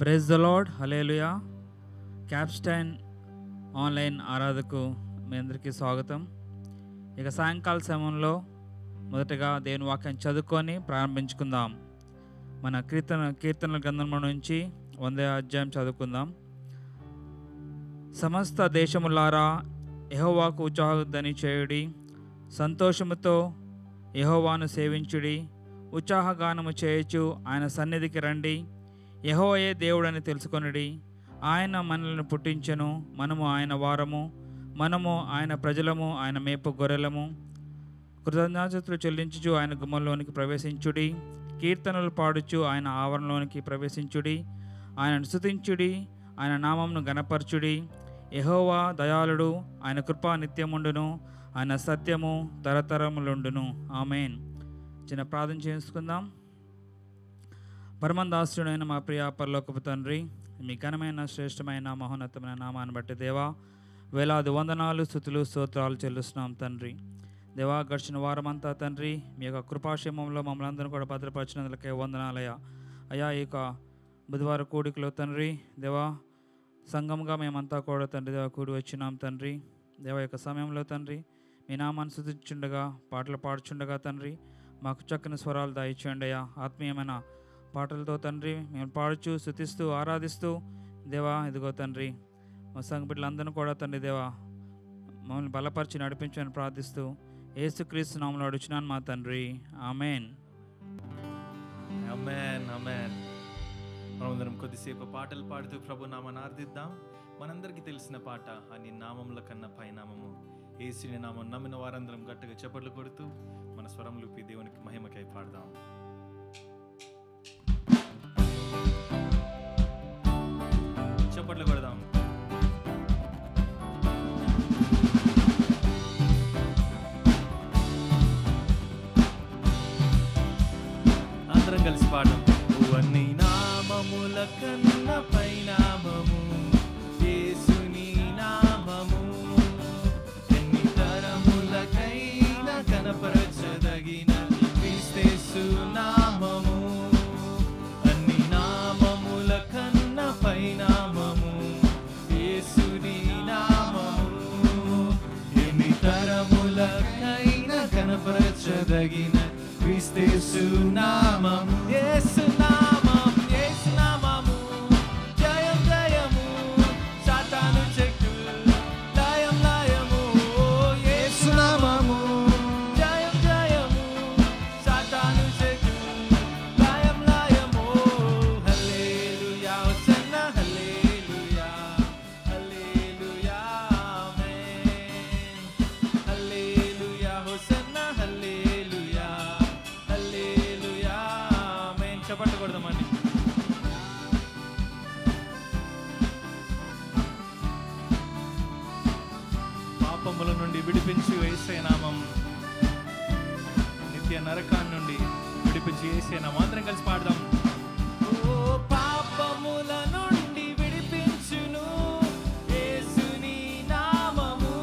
Praise the Lord hallelujah క్యాప్స్టైన్ online ఆరాధకు మీ అందరికీ స్వాగతం ఇక సాయంకాల సమయంలో మొదటగా దేవుని వాక్యం చదువుకొని ప్రారంభించుకుందాం మన కీర్తన కీర్తనల గ్రంథంలో నుంచి వందే అధ్యాయం చదువుకుందాం సమస్త దేశములారా యెహోవాకు ఉత్సాహదని చేయుడి సంతోషముతో యెహోవాను సేవించుడి ఉత్సాహగానము చేయొచ్చు ఆయన సన్నిధికి రండి యెహోవయే దేవుడని తెలుసుకొనుడి ఆయన మనల్ని పుట్టించెను మనము ఆయన వారము మనము ఆయన ప్రజలము ఆయన మేపు గొర్రెలము కృతజ్ఞతలు చెల్లించుచు ఆయన గుమ్మంలోనికి ప్రవేశించుడి కీర్తనలు పాడుచు ఆయన ఆవరణలోనికి ప్రవేశించుడి ఆయనను స్తుతించుడి ఆయన నామంను గణపరచుడి యెహోవా దయాళుడు ఆయన కృప నిత్యముండును ఆయన సత్యము తరతరములుండును ఆమెన్ చిన్న ప్రార్థన చేసుకుందాం పరమందాస్తుడైన మా ప్రియ పరలోకపు తండ్రి మీ ఘనమైన శ్రేష్టమైన మహోన్నతమైన నామాన్ని బట్టి దేవా వేలాది వందనాలు స్థుతులు స్తోత్రాలు చెల్లిస్తున్నాం తండ్రి దేవా గడిచిన వారమంతా తండ్రి మీ యొక్క కృపాక్షేమంలో మమ్మల్ని అందరం కూడా భద్రపరిచినందులకే వందనాలయ్యా అయ్యా ఈ యొక్క బుధవారం కూడికలో తండ్రి దేవా సంఘంగా మేమంతా కూడా తండ్రి దేవా కూడి వచ్చినాం తండ్రి దేవ యొక్క సమయంలో తండ్రి మీ నామాన్ని స్థుతించుండగా పాటలు పాడుచుండగా తండ్రి మాకు చక్కని స్వరాలు దాయిచ్చేయండి అయ్యా ఆత్మీయమైన పాటలతో తండ్రి మేము పాడుచు స్థుతిస్తూ ఆరాధిస్తూ దేవా ఇదిగో తండ్రి మా సంఘ బిడ్డలందరినీ కూడా తండ్రి దేవా మమ్మల్ని బలపరిచి నడిపించని ప్రార్థిస్తూ ఏసుక్రీస్తు నామంలో అడుచున్నాను మా తండ్రి ఆమెన్ అమెన్ అమెన్ మనమందరం కొద్దిసేపు పాటలు పాడుతూ ప్రభు నామాన్ని ఆర్థిద్దాం మనందరికీ తెలిసిన పాట అని నామముల కన్నా పైనామము ఏసుని నామం నమ్మిన వారందరం గట్టిగా చప్పట్లు కొడుతూ మన స్వరం లూపి దేవునికి మహిమకై పాడదాం చప్పట్లు కొడదాం అందరం కలిసి పాడడం అన్ని నామముల కన్న పైనామము యేసుని నామము ఎన్ని తరములకైన కనపరచదగిన క్రీస్తేసు నామము అన్ని నామముల కన్న పైనామము యేసుని నామము ఎన్ని తరములకైన కనపరచదగిన క్రీస్తేసు నామం యేసు నామం యేసు నామము జయం జయము సాతాను చెక్కు లయం లయము యేసు నామము జయం జయము సాతాను చెక్కు లయం లయము హల్లెలూయా హోసన్నా హల్లెలూయా హల్లెలూయా ఆమేన్ హల్లెలూయా హోసన్నా హల్లెలూయా హల్లెలూయా ఆమేన్ చప్పట్లు కొడదామండి పాపముల నుండి విడిపించి వేసే నామం నిత్య నరకాన్ని నుండి విడిపించి వేసే నామం అందరం కలిసి పాడదాం ఓ పాపముల నుండి విడిపించును యేసుని నామము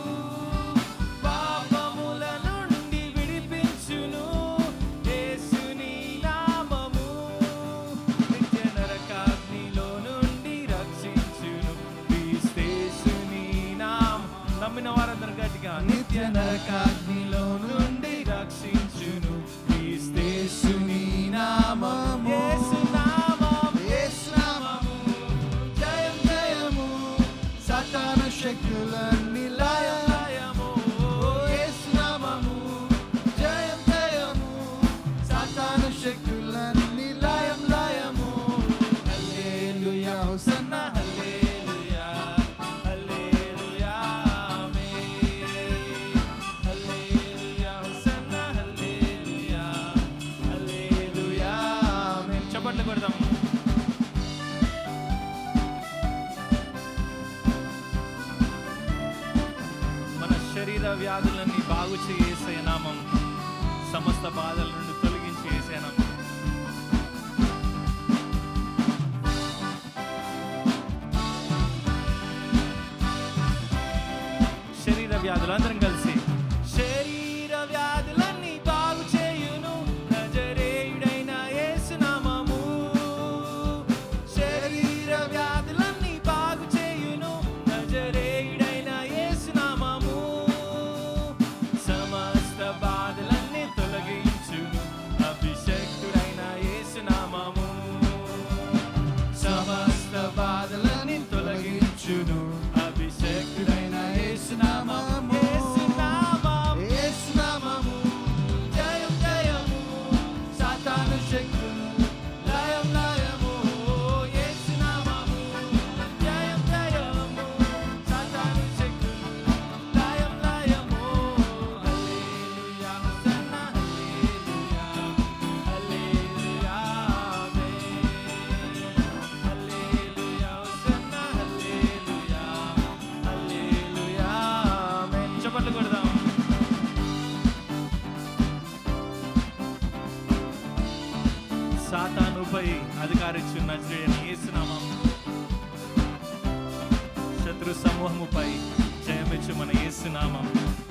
పాపముల నుండి విడిపించును యేసుని నామము నిత్య నరకాగ్నిలో నుండి రక్షించును క్రీస్తేసుని నామం నమ్మిన వారందరూ గట్టిగా నిత్య నరకాగ్నిలో నుండి రక్షించును క్రీస్తేసుని నామము యేసు నామం యేసు నామము జయం జయము సాతాన శక్తులన్నీ లయం లయము యేసు నామము జయం జయము సాతాన శక్తులన్నీ లయం లయము హల్లెలూయా హోసన్నా హల్లెలూయా హల్లెలూయా ఆమేన్ హల్లెలూయా హోసన్నా హల్లెలూయా హల్లెలూయా ఆమేన్ చప్పట్లు కొడదాం మన శరీర వ్యాధులన్నీ బాగు చేసే నామం సమస్త బాధల నుండి తొలగించి వేసే నామం శరీర వ్యాధులు అందరం కలిసి శరీర వ్యాధులన్నీ బాగు చేయును నజరేయుడైన యేసు నామము శరీర మీది అధికారిచ్చు నజరేయని యేసునామం శత్రు సమూహముపై జయమిచ్చు మన యేసునామం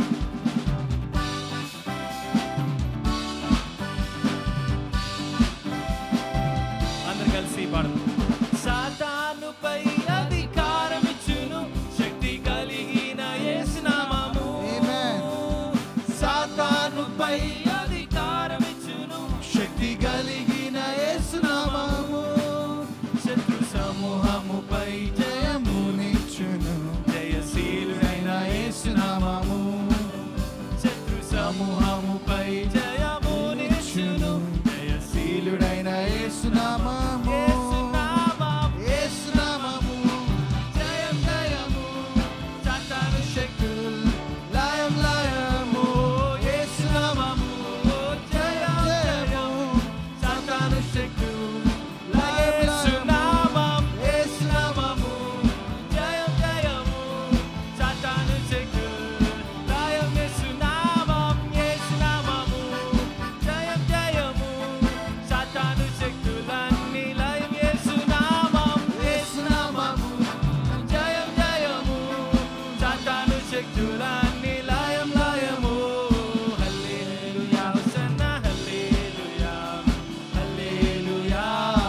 అందరు కలిసి పాడదాం సాతానుపై అధికారం ఇచ్చును శక్తి కలిగిన యేసునామము Amen. సాతానుపై అధికారం ఇచ్చును శక్తి కలిగిన యేసునామము శత్రు సమూహముపై జయమునిచ్చును జయశీలుడైన యేసునామము శత్రు సమూహముపై జయమునిచ్చును జయశీలుడైన శీలుడైన యేసునామము యేసునామం యేసునామము జయం జయము సాతాను శక్తులు లయం లయము యేసునామము జయం జయము సాతాను శక్తులు యేసునామం యేసునామము జయం జయము సాతాను శక్తులు లయం యేసునామం యేసునామము జయం జయము సాతాను శక్తులన్నీ లయం యేసునామం యేసునామము జయం జయము సాతాను శక్తులన్నీ లయం లయము హల్లెలూయా హోసన్న హల్లెలూయా హల్లెలూయా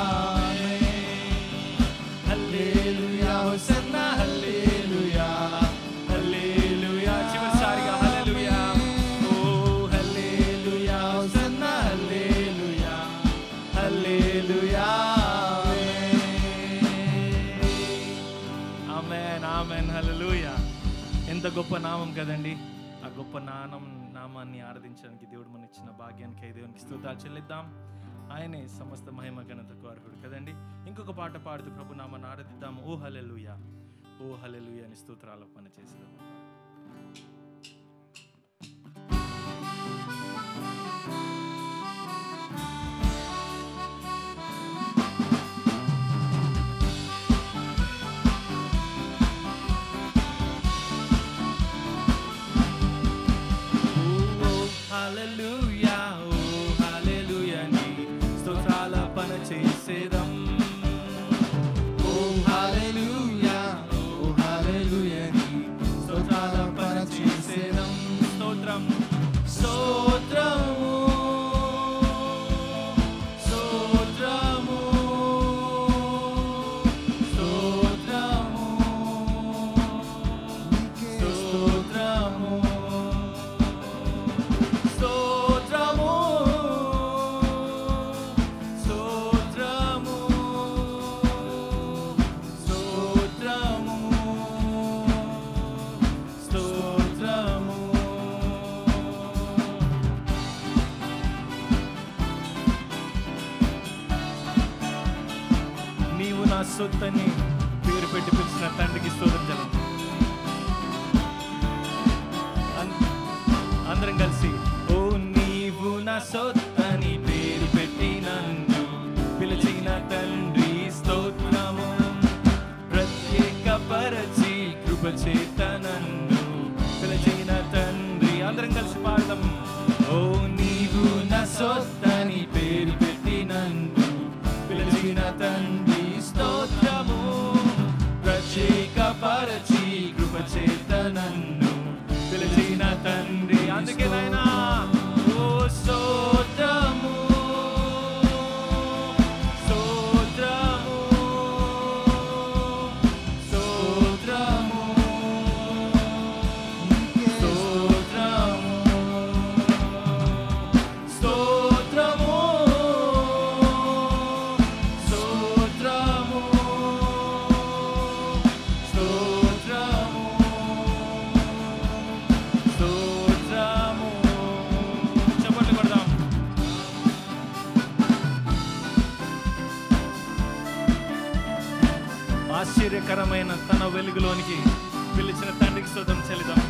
హల్లెలూయా హోసన్న హల్లెలూయా హల్లెలూయా చివరిసారిగా హల్లెలూయా ఓ హల్లెలూయా హోసన్న హల్లెలూయా హల్లెలూయా ఆమెన్ ఆమెన్ హల్లెలూయా ఎంత గొప్ప నామం కదండి ఆ గొప్ప నామం నామాన్ని ఆరాధించడానికి దేవుడు మన ఇచ్చిన భాగ్యానికి ఐ దేవునికి స్తోత్రాలు చెల్లిద్దాం ఆయనే సమస్త మహిమ ఘనతకు అర్హుడు కదండి ఇంకొక పాట పాడుతూ ప్రభు నామాన్ని ఆరాధిద్దాం ఓ హల్లెలూయా ఓ హల్లెలూయా అని స్తోత్రాలు పని చేసేదాం హల్లెలూయా ఓ హల్లెలూయా నీ స్తోత్రాల పన చేసేదం ఓ హల్లెలూయా ఓ హల్లెలూయా నీ స్తోత్రాల పన చేసేదం స్తోత్రం స్తోత్రము స్తోత్రము స్తోత్రము స్తోత్రము స్తోత్రము స్తోత్రము స్తోత్రము స్తోత్రము నీవు నా సొత్తని పేరు పెట్టి పిలిచిన తండ్రికి స్తోత్రం జలం అన్- అందరం కలిసి ఓ నీవు నా సొత్తని పేరు పెట్టి నన్ను పిలిచిన తండ్రి స్తోత్రము ప్రత్యేక పరచి కృప చేత నన్ను పిలిచిన తండ్రి అందరం కలిసి పాడదాం ఓ నీవు నా సొత్తని పేరు పెట్టి నన్ను పిలిచిన తండ్రి స్తోత్రము ప్రత్యేక పరచి కృప చేత నన్ను పిలిచిన తండ్రి అందుకే నాయనా ఓ స్తోత్రము స్తోత్రము స్తోత్రము స్తోత్రము స్తోత్రము స్తోత్రము స్తోత్రము స్తోత్రము చప్పట్లు కొడదాం ఆశ్చర్యకరమైన తన వెలుగులోనికి పిలిచిన తండ్రికి స్తోత్రం చెల్లిదాం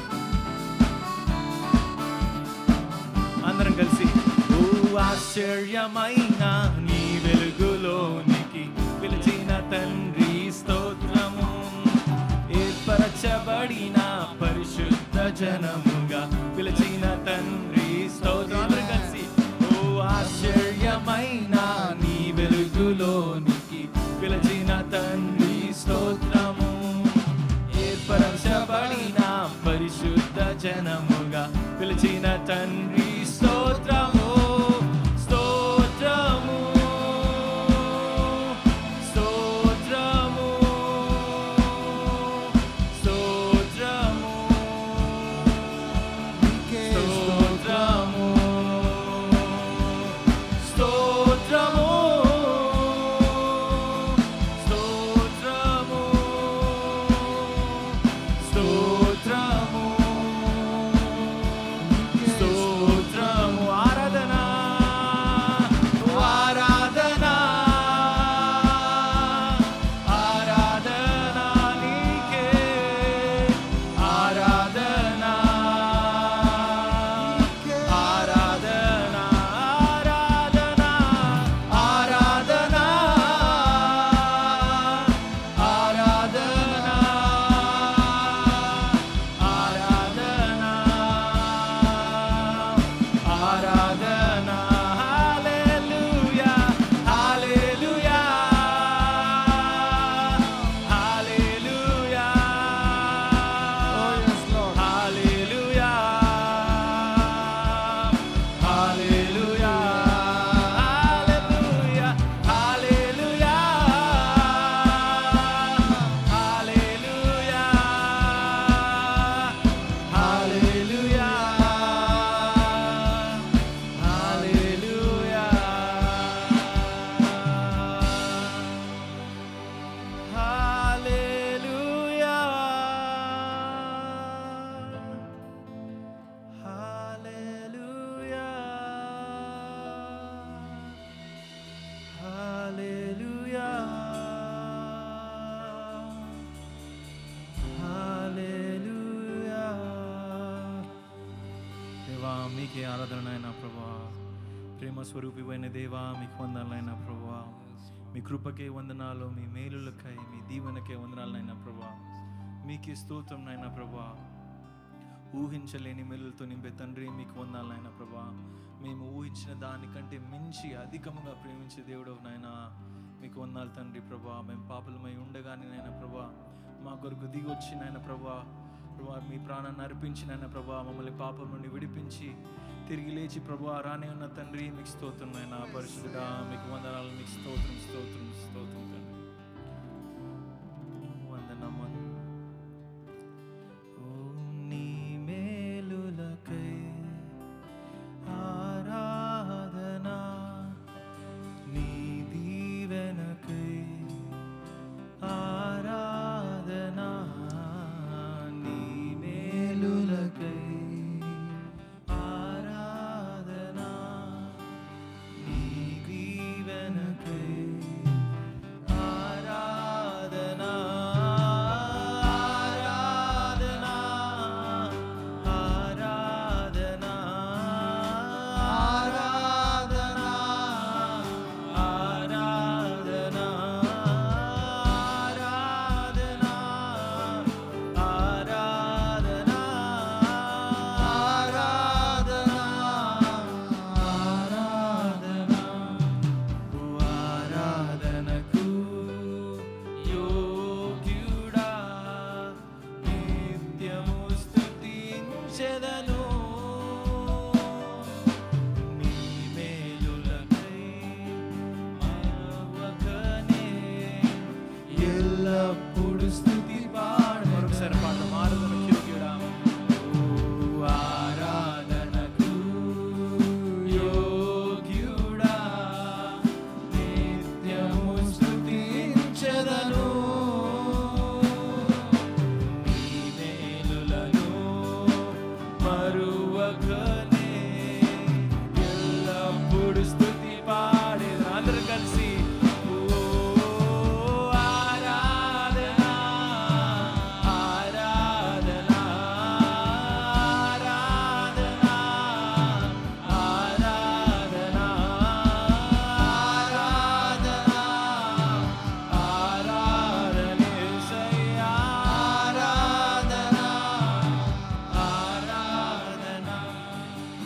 అందరం కలిసి ఓ ఆశ్చర్యమైన నీ వెలుగులోనికి పిలిచిన తండ్రి స్తోత్రము ఏర్పరచబడిన పరిశుద్ధ జనముగా పిలిచిన తండ్రి స్తోత్రం అందరం కలిసి ఓ ఆశ్చర్యమైన నీ వెలుగులో జనముగా పిలిచిన తండ్రి స్తోత్రము స్తోత్రము స్తోత్రము స్తోత్రము నీకే స్తోత్రము స్తోత్రము స్తోత్రము స్తోత్రము స్తోత్రము ఆరాధన ఆరాధన ఆరాధన నీకే ఆరాధన ఆరాధన ఆరాధన ఆరాధన ఆరాధన ఆరాధన ఆరాధన హల్లెలూయా హల్లెలూయా హల్లెలూయా Oh, yes, Lord. హల్లెలూయా హల్లెలూయా హల్లెలూయా హల్లెలూయా హల్లెలూయా హల్లెలూయా హల్లెలూయా హల్లెలూయా హల్లెలూయా హల్లెలూయా హల్లెలూయా దేవా మీకే ఆరాధన అయినా ప్రభా ప్రేమ స్వరూపివైన దేవా మీకు వందనాలైనా ప్రభా మీ కృపకే వందనాలు మీ మేలులకై మీ దీవెనకే వందనాలైనా ప్రభా మీకే స్తోత్రం నైనా ప్రభా ఊహించలేని మేలులతో నింపే తండ్రి మీకు వందాలైనా ప్రభా మేము ఊహించిన దానికంటే మించి అధికముగా ప్రేమించే దేవుడు నాయన మీకు వందాలు తండ్రి ప్రభా మేము పాపలమై ఉండగానే నాయన ప్రభా మా కొరకు దిగి వచ్చి నాయన ప్రభా ప్రభా మీ ప్రాణాన్ని అర్పించి నాయన ప్రభా మమ్మల్ని పాపం నుండి విడిపించి తిరిగి లేచి ప్రభా రానే ఉన్న తండ్రి మీకు స్తోత్రం నాయన పరిశుద్ధుడా మీకు వందనాలు మీకు స్తోత్రం స్తోత్రం స్తోత్రం తండ్రి వందనము ఓ నీ మేలులకై ఆరాధనా నీ దీవెనకై ఆరాధనా నీ మేలులకై ఆరాధనా నీ దీవెనకై ఆరాధనా ఆరాధనా ఆరాధనా ఆరాధనా ఆరాధనా ఆరాధనా ఆరాధనా ఆరాధనా ఆరాధనా ఆరాధనకు యోగ్యుడా నిత్యము స్తుతించెదను నీ మేలులకై మరవకనే ఎల్లప్పుడు స్తుతి పాడ మరొకసారి పాట ఆరాధనకు యోగ్యుడా ఓ ఆరాధనకు యోగ్యుడా నిత్యము స్తుతించెదను నీ మేలులను మరువకనే ఎల్లప్పుడు స్తుతి పాడేది అందరూ కలిసి ఓ ఆరాధనా ఆరాధనా ఆరాధనా ఆరాధనా ఆరాధనా ఆరాధనేసయ్యా ఆరాధనా ఆరాధనా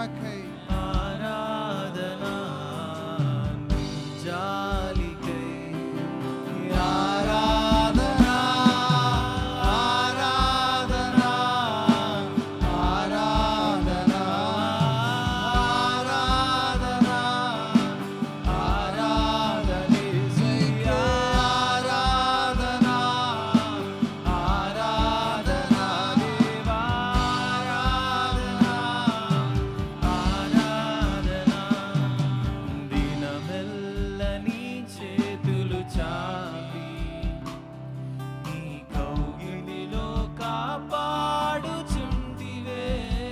ప్రేమకై ఆరాధనా నీ జాలికై ఆరాధనా ఆరాధనా ఆరాధనా ఆరాధనా ఆరాధనేసయ్యా ఆరాధనా ఆరాధనా దేవా ఆరాధనా దినమెల్ల నీ చేతులు చాపి నీ కౌగిలిలో కాపాడుచుంటివే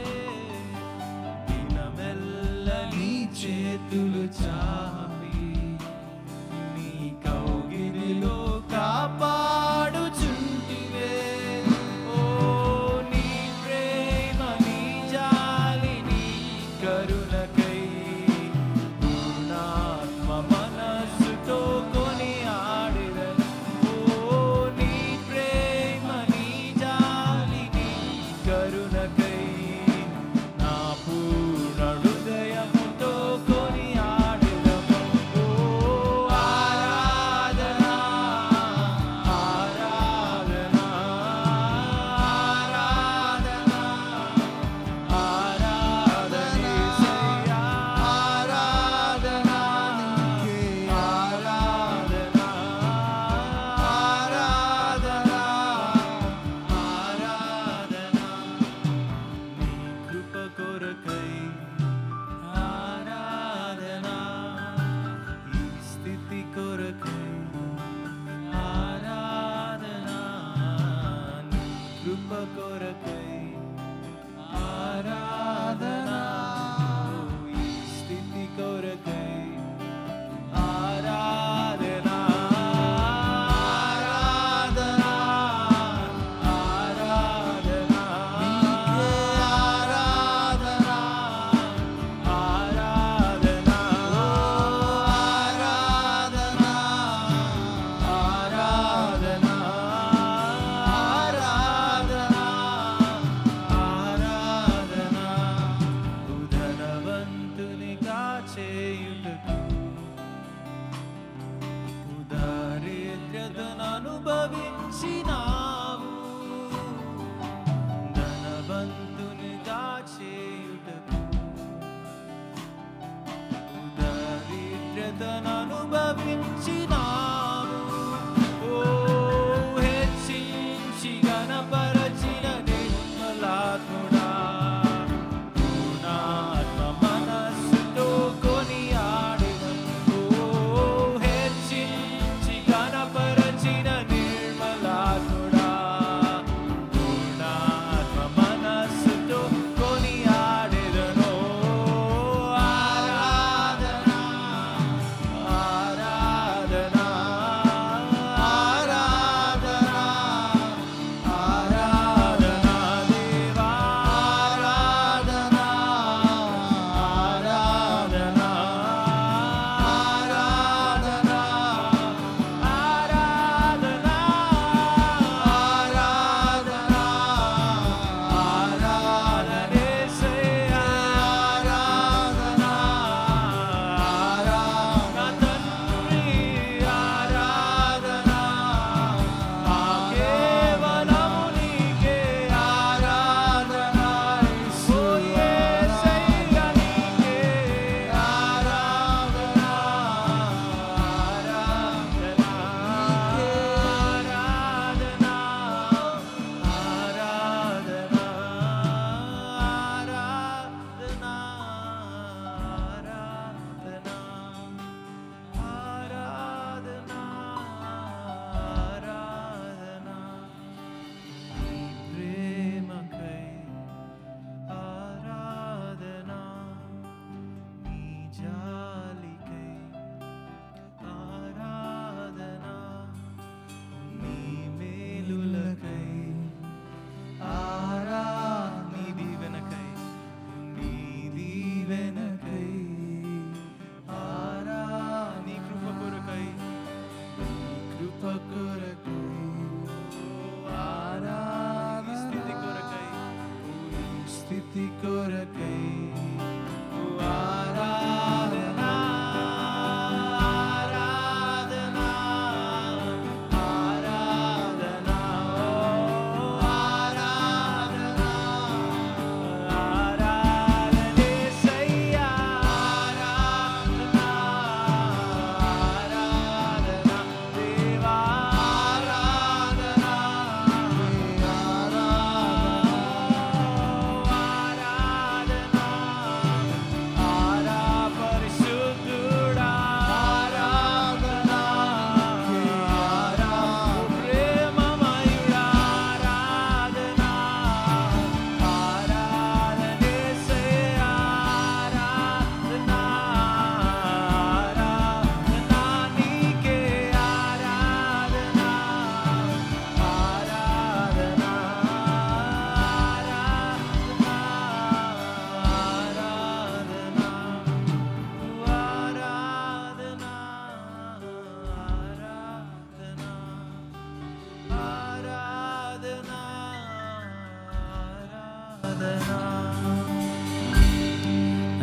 దినమెల్ల నీ చేతులు చాపి నీ కౌగిలిలో కాపాడుచుంటివే ఓ నీ ప్రేమ నీ జాలి నీ కరుణకై పూర్ణాత్మ మనస్సుతో కొని ఆడిదను ఓ నీ ప్రేమ నీ జాలి నీ కరుణకై నా పూర్ణ హృదయముతో కొని ఆడిదము ఓ ఆరాధనా ఆరాధనా ఆరాధనా ఆరాధనా ఆరాధనా నీకే ఆరాధనా ఆరాధనా ఆరాధనా నీ కృప కొరకై ఆరాధనా ఈ స్థితి కొరకై ఆరాధనా నీ కృప కొరకై ఆరాధనా ఈ స్థితి కొరకై ఆరాధనా ఆరాధనా ఆరాధనా నీకే ఆరాధనా ఆరాధనా ఆరాధనా ఆరాధనా ఆరాధనా ఆరాధనా ఉదరవంతునిగా చేయుటకు ఉదారిద్రతను అనుభవించినావు ధనవంతునిగా చేయుటకు ఉదారిద్రతను అనుభవించినావు ఓ హెచ్చించి గణపరచిన నిర్మలాత్ముడా పూర్ణాత్మ మనస్సుతో కొని ఆడినను ఓ హెచ్చించి గణపరచిన నిర్మలాత్ముడా పూర్ణాత్మ మనస్సుతో కొని ఆడెదను ఆరాధనా ఆరాధనా ఆరాధనా ఆరాధనా దేవా ఆరాధనా ఆరాధనా ఆరాధనా ఆరాధనా ఆరాధనా ఆరాధనేసయ్యా ఆరాధనా నా తండ్రి ఆరాధనా ఆ కేవలము నీకే ఆరాధనా ఓ యేసయ్యా నీకే ఆరాధనా ఆరాధనా ఆరాధనా ఆరాధనా ఆరాధనా ఆరాధనా ఆరాధనా నీ ప్రేమకై ఆరాధనా నీ జాలికై ఆరాధనా నీ మేలులకై ఆరా నీ దీవెనకై నీ దీవెనకై ఆరా నీ కృప కొరకై నీ కృప కొరకై ఆరా నీ స్థితి కొరకై నీ స్థితి కొరకై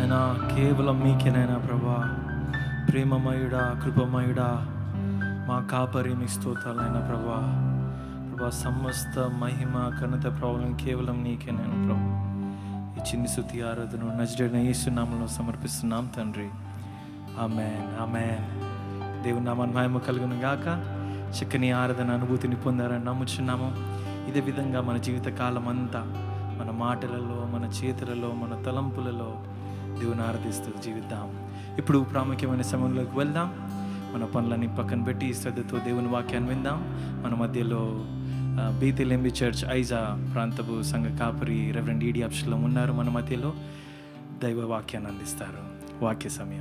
నైనా కేవలం మీకేనైనా ప్రభా ప్రేమమయుడా కృపమయుడా మా కాపరి మీ స్తోత్రాలైనా ప్రభా ప్రభా సమస్త మహిమ ఘనత ప్రభావం కేవలం నీకేనైనా ప్రభా ఈ చిన్ని శుద్ధి ఆరాధన నజడైన యేసునామంలో సమర్పిస్తున్నాం తండ్రి ఆమెన్ ఆమెన్ దేవుని నామాన్ని మహిమ కలుగును గాక చక్కని ఆరాధన అనుభూతిని పొందారని నమ్ముచున్నాము ఇదే విధంగా మన జీవిత కాలం అంతా మన మాటలలో మన చేతులలో మన తలంపులలో దేవుని ఆరాధిస్తూ జీవిద్దాం ఇప్పుడు ప్రాముఖ్యమైన సమయంలోకి వెళ్దాం మన పనులన్నీ పక్కన పెట్టి శ్రద్ధతో దేవుని వాక్యాన్ని విందాం మన మధ్యలో ఆ, బీతిలెంబి చర్చ్ ఐజా ప్రాంతపు సంఘ కాపరి రెవరెండ్ ఈడి అప్షలం ఉన్నారు మన మధ్యలో దైవ వాక్యాన్ని అందిస్తారు వాక్య సమయం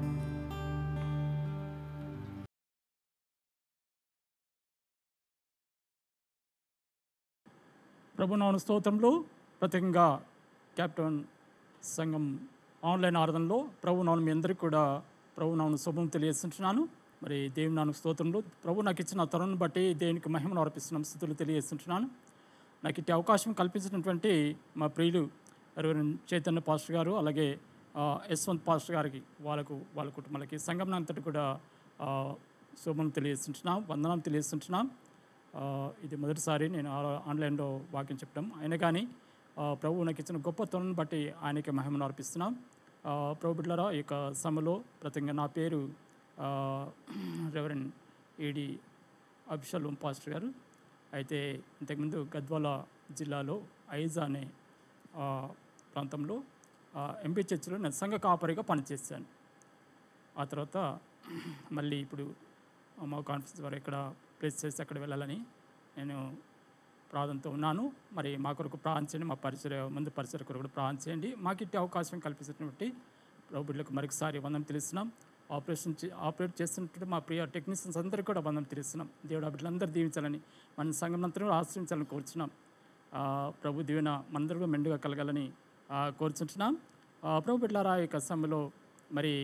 ప్రభునామన స్తోత్రంలో ప్రత్యేకంగా క్యాప్టెన్ సంఘం ఆన్లైన్ ఆరాధనలో ప్రభునామం మీ అందరికీ కూడా ప్రభునామను శుభం తెలియజేస్తుంటున్నాను మరి దేవుని నాన్న స్తోత్రంలో ప్రభు నాకు ఇచ్చిన తరుణం బట్టి దేవునికి మహిమను అర్పిస్తున్నాం స్థితులు తెలియజేస్తుంటున్నాను నాకు ఇట్టి అవకాశం కల్పించినటువంటి మా ప్రియులు రెవరెండ్ చైతన్య పాస్టర్ గారు అలాగే ఆ, యశ్వంత్ పాస్టర్ గారికి వాళ్ళకు వాళ్ళ కుటుంబాలకి సంఘం అంతటి కూడా ఆ, శుభం తెలియజేస్తుంటున్నాం వందనం తెలియజేస్తుంటున్నాం ఆ, ఇది మొదటిసారి నేను ఆ- ఆన్లైన్లో వాక్యం చెప్పడం అయినా కానీ ఆ, ప్రభు నాకు ఇచ్చిన గొప్ప తొనను బట్టి ఆయనకి మహిమను అర్పిస్తున్నాం ఆ, ప్రభు బిడ్డలారా ఈ యొక్క సమలో ప్రత్యేకంగా నా పేరు ఆ, రెవరెండ్ ఏడి అభిషల్ పాస్టర్ గారు అయితే ఇంతకుముందు గద్వాల జిల్లాలో ఐజా అనే ఆ, ప్రాంతంలో ఎంపీ చర్చిలో నేను సంఘ కాపరిగా పనిచేశాను ఆ తర్వాత మళ్ళీ ఇప్పుడు మా కాన్ఫరెన్స్ వారు ఎక్కడ ప్లేస్ చేసి అక్కడ వెళ్ళాలని నేను ప్రార్థనతో ఉన్నాను మరి మా కొరకు ప్రార్థన చేయండి మా పరిసర ముందు పరిసర కొరకు కూడా ప్రార్థన చేయండి మాకు ఇట్టి అవకాశం కల్పించినటువంటి ప్రభుత్వలకు మరొకసారి వందం తెలుస్తున్నాం ఆపరేషన్ చే- ఆపరేట్ చేస్తున్నట్టు మా ప్రియ టెక్నీషియన్స్ అందరికీ కూడా వందం తెలుస్తున్నాం దేవుడు ఆ బిడ్డలందరూ దీవించాలని మన సంఘం అంతా కూడా ఆశ్రయించాలని కోరుచున్నాం ఆ, ప్రభు దీవెన మనందరూ కూడా మెండుగా కలగాలని ఆ, కోరుచుంటున్నాం ఆ, ప్రభు బిడ్డలారా ఈ యొక్క సమయంలో మరి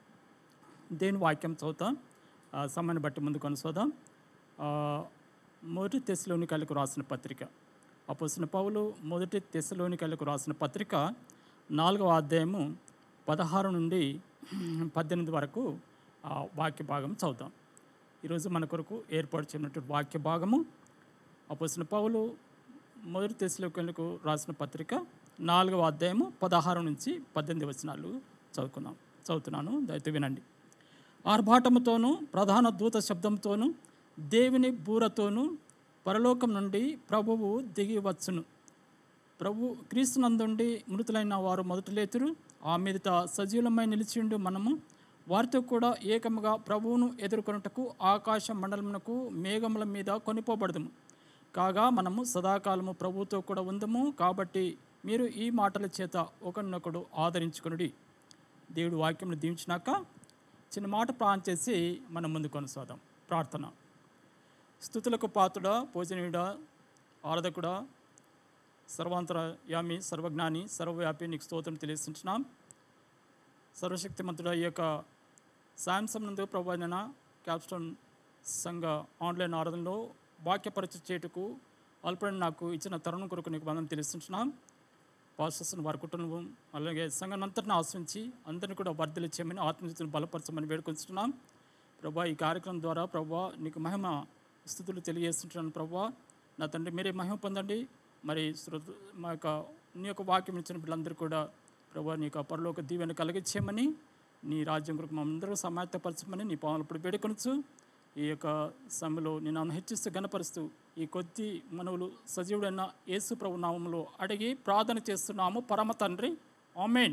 దేని వాక్యం చదువుతాం ఆ, సమయాన్ని బట్టి ముందు కొనసాదాం ఆ, మొదటి తెశలోనికలకు రాసిన పత్రిక అపోసిన పౌలు మొదటి తెశలోనికలకు రాసిన పత్రిక నాలుగవ అధ్యాయము పదహారు నుండి పద్దెనిమిది వరకు ఆ వాక్య భాగం చదువుతాం ఈరోజు మన కొరకు ఏర్పాటు చేయనటువంటి వాక్య భాగము అపోసిన పౌలు మొదటి తెశలోనికలకు రాసిన పత్రిక నాలుగవ అధ్యాయము పదహారు నుంచి పద్దెనిమిది వచనాలు చదువుకున్నాం చదువుతున్నాను దయతో వినండి ఆర్భాటముతోనూ ప్రధాన దూత శబ్దంతోనూ దేవుని బూరతోనూ పరలోకం నుండి ప్రభువు దిగి వచ్చును ప్రభు క్రీస్తునందుండి మృతులైన వారు మొదట లేతురు ఆ మీదట సజీవులమై నిలిచిండు మనము వారితో కూడా ఏకముగా ప్రభువును ఎదుర్కొనుటకు ఆకాశ మండలమునకు మేఘముల మీద కొనిపోబడదుము కాగా మనము సదాకాలము ప్రభువుతో కూడా ఉందము కాబట్టి మీరు ఈ మాటల చేత ఒకరినొకడు ఆదరించుకొనుడి దేవుడు వాక్యమును దీవించినాక చిన్న మాట ప్రాణం చేసి మనం ముందు కొనసాదాం ప్రార్థన స్థుతులకు పాత్రుడా పూజనీయుడా ఆరాధకుడా సర్వాంతర యామి సర్వజ్ఞాని సర్వవ్యాపి నీకు స్తోత్రం తెలియజేస్తున్నాం సర్వశక్తిమంతుడ ఈ యొక్క సాయంసం నందు ప్రభావిన క్యాప్స్టోన్ సంఘ ఆన్లైన్ ఆరాధనలో వాక్యపరచ చేటుకు అల్పడిన నాకు ఇచ్చిన తరుణం కొరకు నీకు మనం తెలుస్తున్నాం పాస్టర్స్ని వారి కుటుంబం అలాగే సంఘం అంతటిని ఆశ్రయించి అందరిని కూడా వర్ధలు చేయమని ఆత్మీయతను బలపరచమని వేడుకొంచున్నాం ప్రభా ఈ కార్యక్రమం ద్వారా ప్రభా నీకు మహిమ స్థుతులు తెలియజేస్తుంటున్నాను ప్రభా నా తండ్రి మీరే మహిమ పొందండి మరి శ్రోత మా యొక్క నీ యొక్క వాక్యం ఇచ్చిన పిల్లలందరూ కూడా ప్రభా నీ యొక్క పరలోక దీవెన కలిగించేయమని నీ రాజ్యం కొరకు మనందరూ సమాయత్తపరచమని నీ పాలన ఇప్పుడు వేడుకొనచ్చు ఈ యొక్క సమయంలో నేను హెచ్చిస్తూ గణపరుస్తూ ఈ కొద్ది మనవులు సజీవుడైన యేసు ప్రభు నామంలో అడిగి ప్రార్థన చేస్తున్నాము పరమ తండ్రి ఆమెన్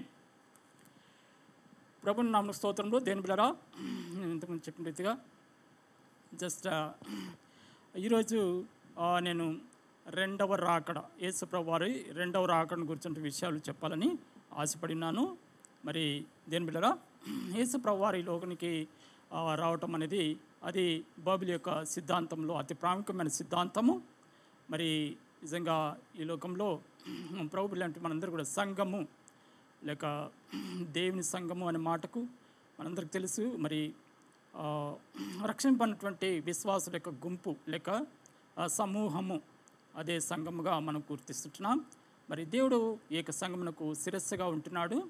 ప్రభు నామ స్తోత్రంలో దేని బిళ్ళరా నేను ఇంతకుముందు చెప్పిన రీతిగా జస్ట్ ఈరోజు ఆ, నేను రెండవ రాకడ యేసుప్రభు వారి రెండవ రాకడ గురించి విషయాలు చెప్పాలని ఆశపడినాను మరి దేని బిళ్ళరా యేసుప్రభు వారి లోకానికి ఆ, రావటం అనేది అది బైబిల్ యొక్క సిద్ధాంతంలో అతి ప్రాముఖ్యమైన సిద్ధాంతము మరి నిజంగా ఈ లోకంలో ప్రభు లాంటి మనందరూ కూడా సంఘము లేక దేవుని సంఘము అనే మాటకు మనందరికి తెలుసు మరి ఆ, రక్షింపనటువంటి విశ్వాసుల యొక్క గుంపు లేక ఆ, సమూహము అదే సంఘముగా మనం గుర్తిస్తుంటున్నాం మరి దేవుడు ఈ యొక్క సంఘమునకు శిరస్సుగా ఉంటున్నాడు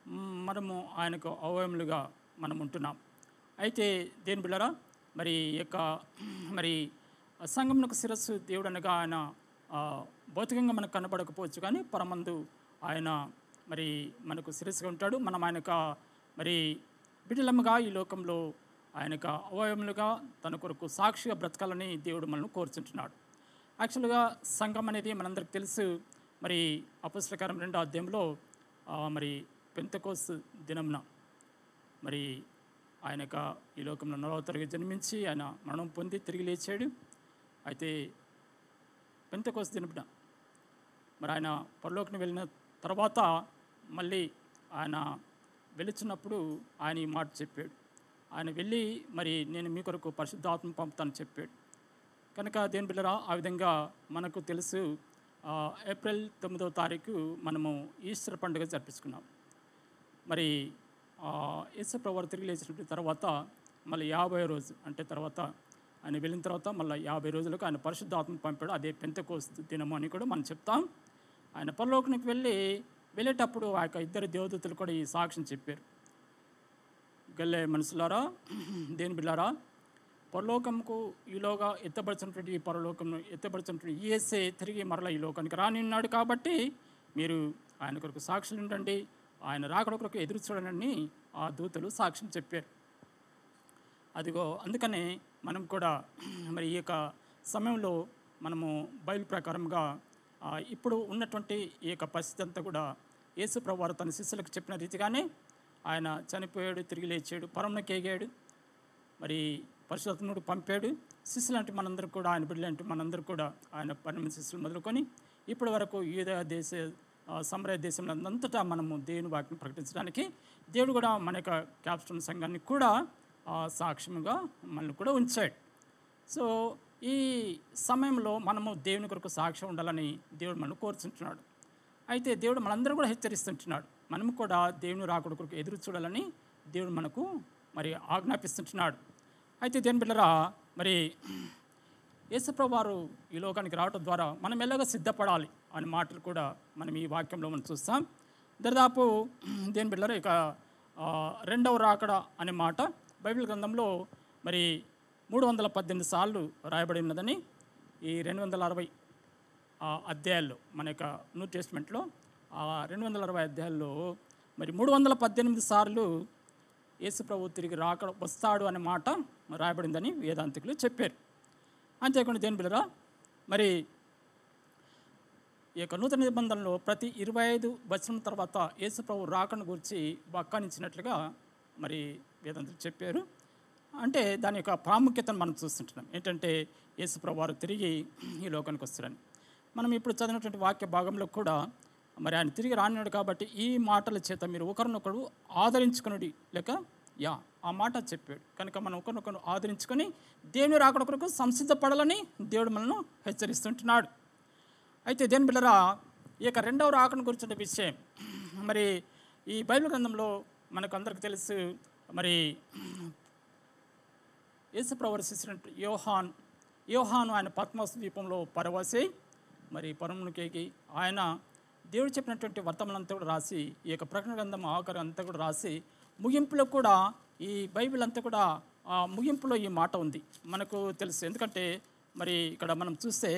మ్, మనము ఆయనకు అవయములుగా మనం ఉంటున్నాం అయితే దేని బిళ్ళరా మరి ఈ యొక్క మరి సంఘమునకు శిరస్సు దేవుడు అనగా ఆయన ఆ, భౌతికంగా మనకు కనబడకపోవచ్చు కానీ పరమందు ఆయన మరి మనకు శిరస్సుగా ఉంటాడు మనం ఆయనక మరి బిడ్డలముగా ఈ లోకంలో ఆయనక అవయములుగా తన కొరకు సాక్షిగా బ్రతకాలని దేవుడు మనల్ని కోరుచుంటున్నాడు యాక్చువల్గా సంఘం అనేది మనందరికి తెలుసు మరి అపుస్తకారం రెండో అధ్యాయంలో ఆ, మరి పెంతకోస్ దినమున మరి ఆయనక ఈ లోకంలో నలవ తరగతి జన్మించి ఆయన మరణం పొంది తిరిగి లేచాడు అయితే పెంతకోస్ దినమున మరి ఆయన పరలోకని వెళ్ళిన తర్వాత మళ్ళీ ఆయన వెళుచున్నప్పుడు ఆయన ఈ మాట చెప్పాడు ఆయన వెళ్ళి మరి నేను మీ కొరకు పరిశుద్ధాత్మ పంపుతాను చెప్పాడు కనుక దేని బిళ్ళరా ఆ విధంగా మనకు తెలుసు ఆ, ఏప్రిల్ తొమ్మిదవ తారీఖు మనము ఈస్టర్ పండుగ జరిపించుకున్నాం మరి యేసప్రవారు తిరిగి లేచినప్పుడు తర్వాత మళ్ళీ యాభై రోజు అంటే తర్వాత ఆయన వెళ్ళిన తర్వాత మళ్ళీ యాభై రోజులకు ఆయన పరిశుద్ధాత్మ పంపాడు అదే పెంతకోస్ దినము అని కూడా మనం చెప్తాం ఆయన పరలోకానికి వెళ్ళి వెళ్ళేటప్పుడు ఆ యొక్క ఇద్దరు దేవదూతలు కూడా ఈ సాక్ష్యం చెప్పారు గల్లే మనుషులారా దేని బిళ్ళారా పరలోకంకు ఈలోగా ఎత్తబడుతున్నటువంటి ఈ పరలోకంను ఎత్తబడుతున్నటువంటి ఈఎస్ఏ తిరిగి మరల ఈ లోకానికి రాని ఉన్నాడు కాబట్టి మీరు ఆయన కొరకు సాక్షులు ఉండండి ఆయన రాకడ కొరకు ఎదురు చూడండి ఆ దూతలు సాక్ష్యం చెప్పారు అదిగో అందుకనే మనం కూడా మరి ఈ యొక్క సమయంలో మనము బయలు ప్రకారంగా ఆ, ఇప్పుడు ఉన్నటువంటి ఈ యొక్క పరిస్థితి అంతా కూడా యేసు ప్రభువారు తన శిష్యులకు చెప్పిన రీతిగానే ఆయన చనిపోయాడు తిరిగి లేచాడు పరమునకి ఎగాడు మరి పరిశుద్ధనుడు పంపాడు శిష్యులు అంటే మనందరూ కూడా ఆయన బిడ్డలు అంటే మనందరూ కూడా ఆయన పన్నెండు శిష్యులు మొదలుకొని ఇప్పటి వరకు యూద దేశ ఆ, సమరయ దేశంలో అంతటా మనము దేవుని వాక్యం ప్రకటించడానికి దేవుడు కూడా మన యొక్క క్యాప్స్టోన్ సంఘాన్ని కూడా ఆ, సాక్ష్యముగా మనల్ని కూడా ఉంచాడు సో ఈ సమయంలో మనము దేవుని కొరకు సాక్ష్యం ఉండాలని దేవుడు మనం కోరుచుంటున్నాడు అయితే దేవుడు మనందరూ కూడా హెచ్చరిస్తుంటున్నాడు మనము కూడా దేవుని రాకుడు కొరకు ఎదురు చూడాలని దేవుడు మనకు మరి ఆజ్ఞాపిస్తుంటున్నాడు అయితే దేని బిడ్డరా మరి యేసుప్రభు వారు ఈ లోకానికి రావటం ద్వారా మనం ఎలాగ సిద్ధపడాలి అనే మాటలు కూడా మనం ఈ వాక్యంలో మనం చూస్తాం దరిదాపు దేని బిడ్డరా ఇక ఆ, రెండవ రాకడ అనే మాట బైబిల్ గ్రంథంలో మరి మూడు వందల పద్దెనిమిది సార్లు రాయబడి ఉన్నదని ఈ రెండు వందల అరవై ఆ అధ్యాయాల్లో మన యొక్క న్యూ టెస్ట్మెంట్లో ఆ రెండు వందల అరవై అధ్యాయాల్లో మరి మూడు వందల పద్దెనిమిది సార్లు యేసు ప్రభు తిరిగి రాక వస్తాడు అనే మాట రాయబడిందని వేదాంతికులు చెప్పారు అంతేకాకుండా దేని బిళ్ళరా మరి ఈ యొక్క నూతన నిబంధనలో ప్రతి ఇరవై ఐదు వచనం తర్వాత యేసు ప్రభు రాకను గురించి వ్యాఖ్యానించినట్లుగా మరి వేదాంతులు చెప్పారు అంటే దాని యొక్క ప్రాముఖ్యతను మనం చూస్తుంటున్నాం ఏంటంటే యేసు ప్రభు వారు తిరిగి ఈ లోకానికి వస్తారని మనం ఇప్పుడు చదివినటువంటి వాక్య భాగంలో కూడా మరి ఆయన తిరిగి రానినాడు కాబట్టి ఈ మాటల చేత మీరు ఒకరినొకరు ఆదరించుకునుడి లేక యా ఆ మాట చెప్పాడు కనుక మనం ఒకరినొకరు ఆదరించుకొని దేవుని రాకడ కొరకు సంసిద్ధపడాలని దేవుడు మనల్ని హెచ్చరిస్తుంటున్నాడు అయితే దేని బిళ్ళరా ఈ యొక్క రెండవ రాకను గురించిన విషయం మరి ఈ బైబిల్ గ్రంథంలో మనకు అందరికి తెలుసు మరి యేసు ప్రవర్శించినట్టు యోహాన్ యోహాను ఆయన పద్మాస్ ద్వీపంలో పరవసి మరి పరమునికేకి ఆయన దేవుడు చెప్పినటువంటి వర్తమానంతా కూడా రాసి ఈ యొక్క ప్రకటన గ్రంథం ఆఖరి అంతా కూడా రాసి ముగింపులో కూడా ఈ బైబిల్ అంతా కూడా ఆ ముగింపులో ఈ మాట ఉంది మనకు తెలుసు ఎందుకంటే మరి ఇక్కడ మనం చూస్తే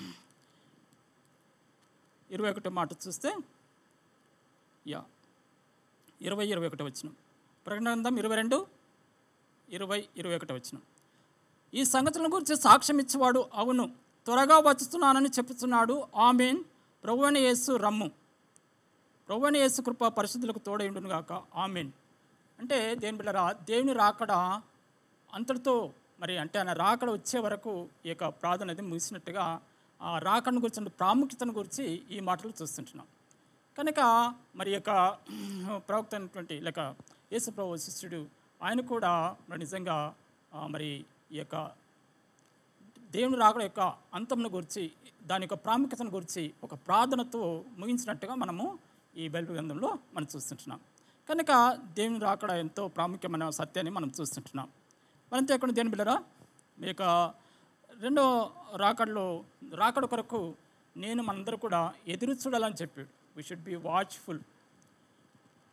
ఇరవై ఒకటో మాట చూస్తే యా ఇరవై ఇరవై ఒకటి వచ్చిన ప్రకటన గ్రంథం ఇరవై రెండు ఇరవై ఇరవై ఒకటి వచ్చిన ఈ సంగతుల గురించి సాక్ష్యం ఇచ్చేవాడు అవును త్వరగా వచ్చుతున్నానని చెప్పుతున్నాడు ఆమెన్ ప్రభువని యేసు రమ్ము ప్రభువని యేసు కృప పరిశుద్ధులకు తోడైండును గాక ఆమెన్ అంటే దేని బిళ్ళరా దేవుని రాకడ అంతటితో మరి అంటే ఆయన రాకడ వచ్చే వరకు ఈ యొక్క ప్రార్థన అనేది ముగిసినట్టుగా ఆ రాకడను గురించి ప్రాముఖ్యతను గురించి ఈ మాటలు చూస్తుంటున్నాం కనుక మరి యొక్క ప్రవక్త అయినటువంటి లేక యేసు ప్రభు శిష్యుడు ఆయన కూడా మరి నిజంగా ఆ, మరి ఈ యొక్క దేవుని రాకడ యొక్క అంతంను గురించి దాని యొక్క ప్రాముఖ్యతను గురించి ఒక ప్రార్థనతో ముగించినట్టుగా మనము ఈ బైబిల్ గ్రంథంలో మనం చూస్తుంటున్నాం కనుక దేవుని రాకడ ఎంతో ప్రాముఖ్యమైన సత్యాన్ని మనం చూస్తుంటున్నాం మరంతే ఎక్కడ దేని బిళ్ళరా మీ యొక్క రెండో రాకడలో రాకడ కొరకు నేను మనందరూ కూడా ఎదురు చూడాలని చెప్పాడు వి షుడ్ బి వాచ్ఫుల్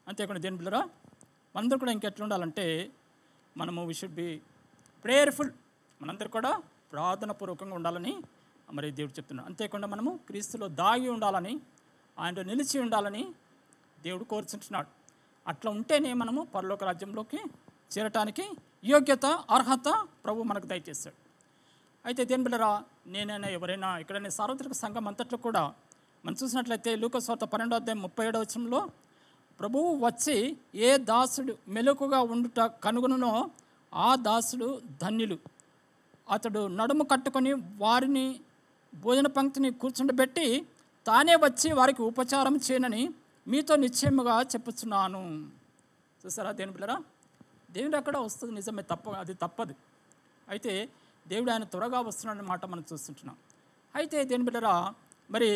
అంతేకాకుండా దేని పిల్లరా మనందరూ కూడా ఇంకెట్లా ఉండాలంటే మనము వి షుడ్ బి ప్రేయర్ఫుల్ మనందరూ కూడా ప్రార్థనాపూర్వకంగా ఉండాలని మరి దేవుడు చెప్తున్నాడు అంతేకాకుండా మనము క్రీస్తులో దాగి ఉండాలని ఆయనలో నిలిచి ఉండాలని దేవుడు కోరుచుంటున్నాడు అట్లా ఉంటేనే మనము పరలోక రాజ్యంలోకి చేరటానికి యోగ్యత అర్హత ప్రభు మనకు దయచేస్తాడు అయితే దేని బిడ్డరా నేనైనా ఎవరైనా ఎక్కడైనా సార్వత్రిక సంఘం అంతట్లో కూడా మనం చూసినట్లయితే లూకస్వార్త పన్నెండో అధ్యాయం ముప్పై ఏడవ వచనంలో ప్రభువు వచ్చి ఏ దాసుడు మెలకుగా ఉండుట కనుగొనునో ఆ దాసుడు ధన్యులు అతడు నడుము కట్టుకొని వారిని భోజన పంక్తిని కూర్చుండబెట్టి తానే వచ్చి వారికి ఉపచారం చేయనని మీతో నిశ్చయముగా చెప్పుచున్నాను చూసారా దేని పిల్లరా దేవుడు అక్కడ వస్తుంది నిజమే తప్ప అది తప్పదు అయితే దేవుడు ఆయన త్వరగా వస్తున్నాడన్న మాట మనం చూస్తుంటున్నాం అయితే దేని బిడ్డరా మరి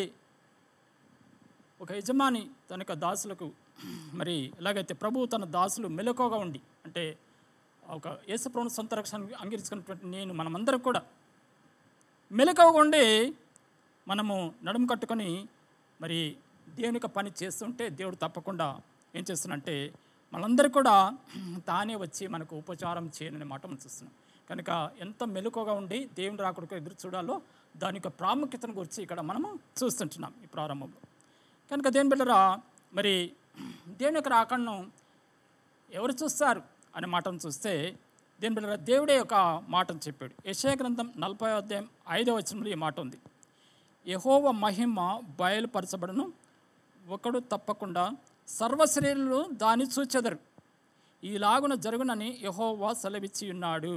ఒక యజమాని తన యొక్క దాసులకు మరి ఎలాగైతే ప్రభువు తన దాసులు మెలకువగా ఉండి అంటే ఒక యేసుప్రభుని సొంత రక్షణ అంగీకరించుకున్నటువంటి నేను మనమందరం కూడా మెలకువగా ఉండి మనము నడుము కట్టుకొని మరి దేవుని యొక్క పని చేస్తుంటే దేవుడు తప్పకుండా ఏం చేస్తున్నంటే మనందరూ కూడా తానే వచ్చి మనకు ఉపచారం చేయననే మాట మనం చూస్తున్నాం కనుక ఎంత మెలకువగా ఉండి దేవుని రాకుడికి ఎదురు చూడాలో దాని యొక్క ప్రాముఖ్యతను గురించి ఇక్కడ మనము చూస్తుంటున్నాం ఈ ప్రారంభంలో కనుక దేని బిడ్డరా మరి దేవుని యొక్క రాకడను ఎవరు చూస్తారు అనే మాటను చూస్తే దేని బిడ్డరా దేవుడే ఒక మాటను చెప్పాడు యశయ గ్రంథం నలభై అధ్యాయం ఐదవ వచనంలో ఈ మాట ఉంది యహోవ మహిమ బయలుపరచబడును ఒకడు తప్పకుండా సర్వశరీరులు దాన్ని చూచెదరు ఈలాగున జరుగునని యహోవా సెలవిచ్చి ఉన్నాడు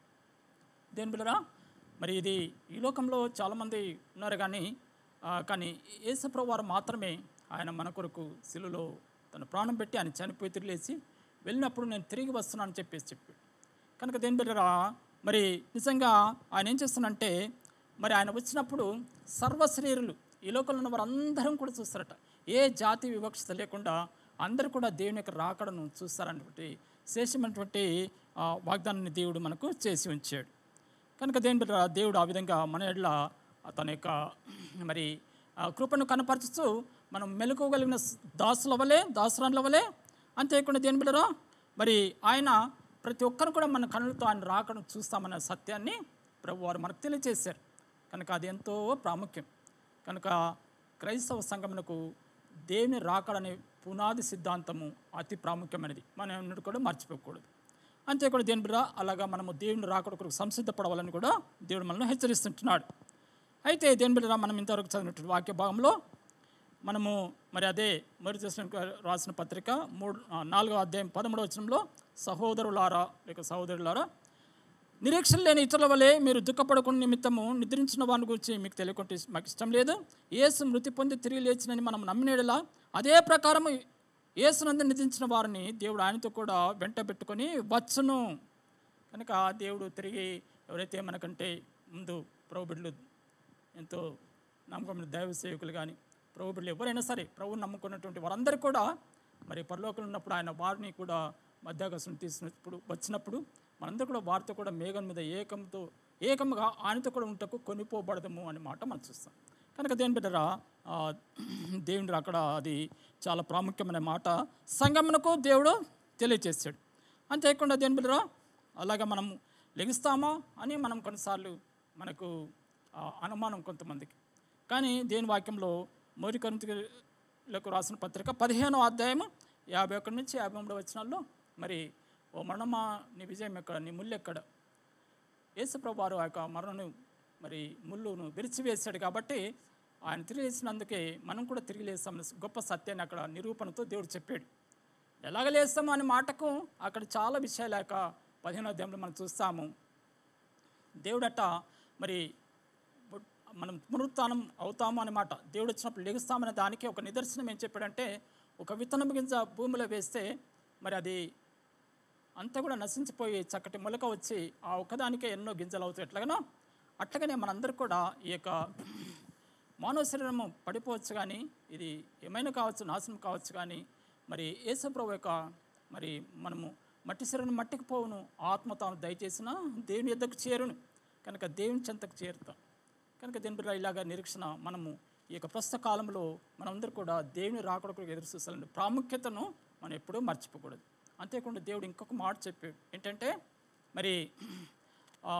దేని బిడ్డరా మరి ఇది ఈ లోకంలో చాలామంది ఉన్నారు కానీ ఆ, కానీ యేసుప్రభు వారు మాత్రమే ఆయన మన కొరకు శిలులో తన ప్రాణం పెట్టి ఆయన చనిపోయి తిరిగేసి వెళ్ళినప్పుడు నేను తిరిగి వస్తున్నానని చెప్పేసి చెప్పాడు కనుక దేని బిడ్డరా మరి నిజంగా ఆయన ఏం చేస్తున్నానంటే మరి ఆయన వచ్చినప్పుడు సర్వశరీరులు ఈ లోకంలో ఉన్న వారందరం కూడా చూస్తారట ఏ జాతి వివక్షత లేకుండా అందరూ కూడా దేవుని యొక్క రాకడను చూస్తారన్నటువంటి శేషమైనటువంటి ఆ, వాగ్దానాన్ని దేవుడు మనకు చేసి ఉంచాడు కనుక దేని బిడ్డ దేవుడు ఆ విధంగా మన ఎడ్ల తన యొక్క మరి ఆ కృపను కనపరచుతూ మనం మెలకువగలిగిన దాసుల వలె దాసురాన్ల వలె అంతేకాకుండా దేని బిడ్డరా మరి ఆయన ప్రతి ఒక్కరు కూడా మన కనులతో ఆయన రాకడం చూస్తామన్న సత్యాన్ని ప్రభు వారు మనకు తెలియజేశారు కనుక అది ఎంతో ప్రాముఖ్యం కనుక క్రైస్తవ సంఘమునకు దేవుని రాకడనే పునాది సిద్ధాంతము అతి ప్రాముఖ్యమైనది మనం ఎన్నడూ కూడా మర్చిపోకూడదు అంతేకాదు దేని బిడ్డ అలాగా మనము దేవుని రాకడ కొరకు సంసిద్ధపడవాలని కూడా దేవుడు మనల్ని హెచ్చరిస్తుంటున్నాడు అయితే దేని బిడ్డ మనం ఇంతవరకు చదివినటువంటి వాక్య భాగంలో మనము మరి అదే మరి చేసిన రాసిన పత్రిక మూడు ఆ, నాలుగో అధ్యాయం పదమూడవ వచనంలో సహోదరులారా లేక సహోదరులారా నిరీక్షణ లేని ఇతరుల వలె మీరు దుఃఖపడకుండా నిమిత్తము నిద్రించిన వాని గురించి మీకు తెలియకుంటే మాకు ఇష్టం లేదు యేసు మృతి పొంది తిరిగి లేచినని మనం నమ్మినేడలా అదే ప్రకారం యేసునందు నిధించిన వారిని దేవుడు ఆయనతో కూడా వెంట పెట్టుకొని వచ్చును కనుక దేవుడు తిరిగి ఎవరైతే మనకంటే ముందు ప్రభుబిడ్లు ఎంతో నమ్మకమైన దైవ సేవకులు కానీ ప్రభుబిడ్లు ఎవరైనా సరే ప్రభువుని నమ్ముకున్నటువంటి వారందరూ కూడా మరి పరలోకంలో ఉన్నప్పుడు ఆయన వారిని కూడా మధ్యాకాశం తీసినప్పుడు వచ్చినప్పుడు మనందరూ కూడా వారితో కూడా మేఘం మీద ఏకంతో ఏకముగా ఆయనతో కూడా ఉంటకు కొనిపోబడదము అనే మాట మనం చూస్తాం కనుక దేని బిడ్డరా ఆ, దేవుని అక్కడ అది చాలా ప్రాముఖ్యమైన మాట సంగమునకు దేవుడు తెలియజేశాడు అంతేకాకుండా దేని బిడ్డరా అలాగా మనం లెగిస్తామా అని మనం కొన్నిసార్లు మనకు ఆ, అనుమానం కొంతమందికి కానీ దేని వాక్యంలో మోరికరులకు రాసిన పత్రిక పదిహేనో అధ్యాయం యాభై ఒకటి నుంచి యాభై మూడు వచనాల్లో మరి ఓ మరణమా నీ విజయం ఎక్కడ నీ ముళ్ళు ఎక్కడ యేసుప్రభు వారు ఆ యొక్క మరణను మరి ముళ్ళును విరిచివేశాడు కాబట్టి ఆయన తిరిగి లేచినందుకే మనం కూడా తిరిగి లేస్తామని గొప్ప సత్యాన్ని అక్కడ నిరూపణతో దేవుడు చెప్పాడు ఎలాగ లేస్తాము అనే మాటకు అక్కడ చాలా విషయాలు ఆ యొక్క పదిహేనో అధ్యాయంలో మనం చూస్తాము దేవుడట మరి పు- మనం పునరుత్థానం అవుతాము అన్నమాట దేవుడు వచ్చినప్పుడు లెగుస్తామనే దానికి ఒక నిదర్శనం ఏం చెప్పాడంటే ఒక విత్తనం గింజ భూమిలో వేస్తే మరి అది అంతా కూడా నశించిపోయి చక్కటి మొలక వచ్చి ఆ ఒక్కదానికే ఎన్నో గింజలు అవుతాయి ఎట్లాగనో అట్లాగనే మనందరూ కూడా ఈ యొక్క మానవ శరీరము పడిపోవచ్చు కానీ ఇది ఏమైనా కావచ్చు నాశనం కావచ్చు కానీ మరి యేసుప్రభు యొక్క మరి మనము మట్టి శరీరం మట్టికి పోవును ఆత్మ తాను దయచేసిన దేవుని ఎద్దకు చేరును కనుక దేవుని చెంతకు చేరుతాం కనుక దీని బిడ్డ ఇలాగా నిరీక్షణ మనము ఈ యొక్క ప్రస్తుత కాలంలో మనందరూ కూడా దేవుని రాకడకు ఎదురు చూస్తాలని ప్రాముఖ్యతను మనం ఎప్పుడూ మర్చిపోకూడదు అంతేకాకుండా దేవుడు ఇంకొక మాట చెప్పాడు ఏంటంటే మరి ఆ,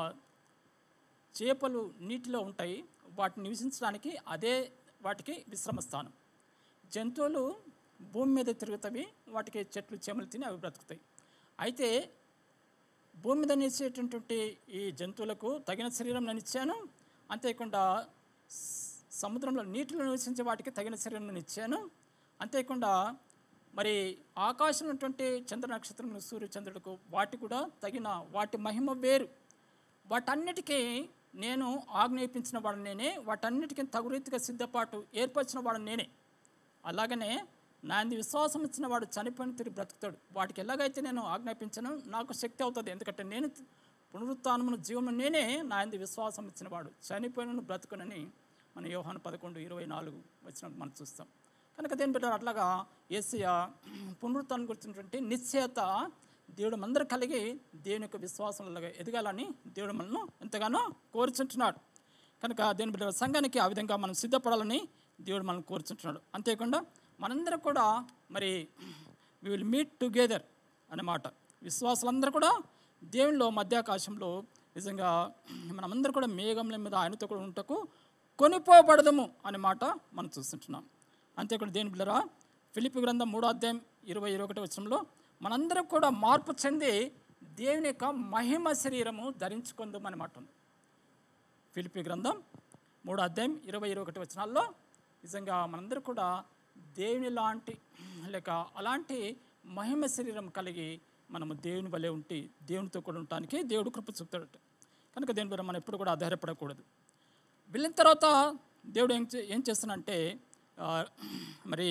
చేపలు నీటిలో ఉంటాయి వాటిని నివసించడానికి అదే వాటికి విశ్రమ స్థానం జంతువులు భూమి మీద తిరుగుతాయి వాటికి చెట్లు చేమలు తిని అవి బ్రతుకుతాయి అయితే భూమి మీద నిలిచేటటువంటి ఈ జంతువులకు తగిన శరీరం నేను ఇచ్చాను అంతేకాకుండా స- సముద్రంలో నీటిలో నివసించే వాటికి తగిన శరీరం నేను ఇచ్చాను అంతేకాకుండా మరి ఆకాశంలో ఉన్నటువంటి చంద్ర నక్షత్రములు సూర్య చంద్రులకు వాటి కూడా తగిన వాటి మహిమ వేరు వాటన్నిటికీ నేను ఆజ్ఞాపించిన వాడు నేనే వాటన్నిటికీ తగు రీతిగా సిద్ధపాటు ఏర్పరిచిన వాడు నేనే అలాగనే నా యందు విశ్వాసం ఇచ్చిన వాడు చనిపోయిన తిరిగి బ్రతుకుతాడు వాటికి ఎలాగైతే నేను ఆజ్ఞాపించను నాకు శక్తి అవుతుంది ఎందుకంటే నేను పునరుత్నమును జీవము నేనే నా యందు విశ్వాసం ఇచ్చిన వాడు చనిపోయిన బ్రతుకునని మన యోహాను పదకొండు ఇరవై నాలుగు వచ్చినట్టు మనం చూస్తాం కనుక దేని బిడ్డ అట్లాగా ఏసియ పునరుత్నం గురించినటువంటి నిశ్చయత దేవుడు మందరు కలిగి దేవుని యొక్క విశ్వాసంలో ఎదగాలని దేవుడు మనల్ని ఎంతగానో కోరుచుంటున్నాడు కనుక దేని బిడ్డ సంఘానికి ఆ విధంగా మనం సిద్ధపడాలని దేవుడు మనం కోరుచుంటున్నాడు అంతేకాకుండా మనందరం కూడా మరి వి విల్ మీట్ టుగెదర్ అన్నమాట విశ్వాసులందరూ కూడా దేవునిలో మధ్యాకాశంలో నిజంగా మనమందరం కూడా మేఘంల మీద ఆయనతో కూడా ఉంటకు కొనిపోబడదము అనే మాట మనం చూస్తుంటున్నాం అంతేకాకుండా దేని బిళ్ళరా ఫిలిపి గ్రంథం మూడో అధ్యాయం ఇరవై ఇరవై ఒకటి వచ్చంలో మనందరం కూడా మార్పు చెంది దేవుని యొక్క మహిమ శరీరము ధరించుకుందాం అనే మాట ఉంది ఫిలిపి గ్రంథం మూడో అధ్యాయం ఇరవై ఇరవై ఒకటి వచనాల్లో నిజంగా మనందరూ కూడా దేవుని లాంటి లేక అలాంటి మహిమ శరీరం కలిగి మనము దేవుని వలె ఉండి దేవునితో కూడా ఉండటానికి దేవుడు కృప చూపుతాడట కనుక దేని ద్వారా మనం ఎప్పుడు కూడా ఆధారపడకూడదు వెళ్ళిన తర్వాత దేవుడు ఏం చే- ఏం చేస్తానంటే ఆ, మరి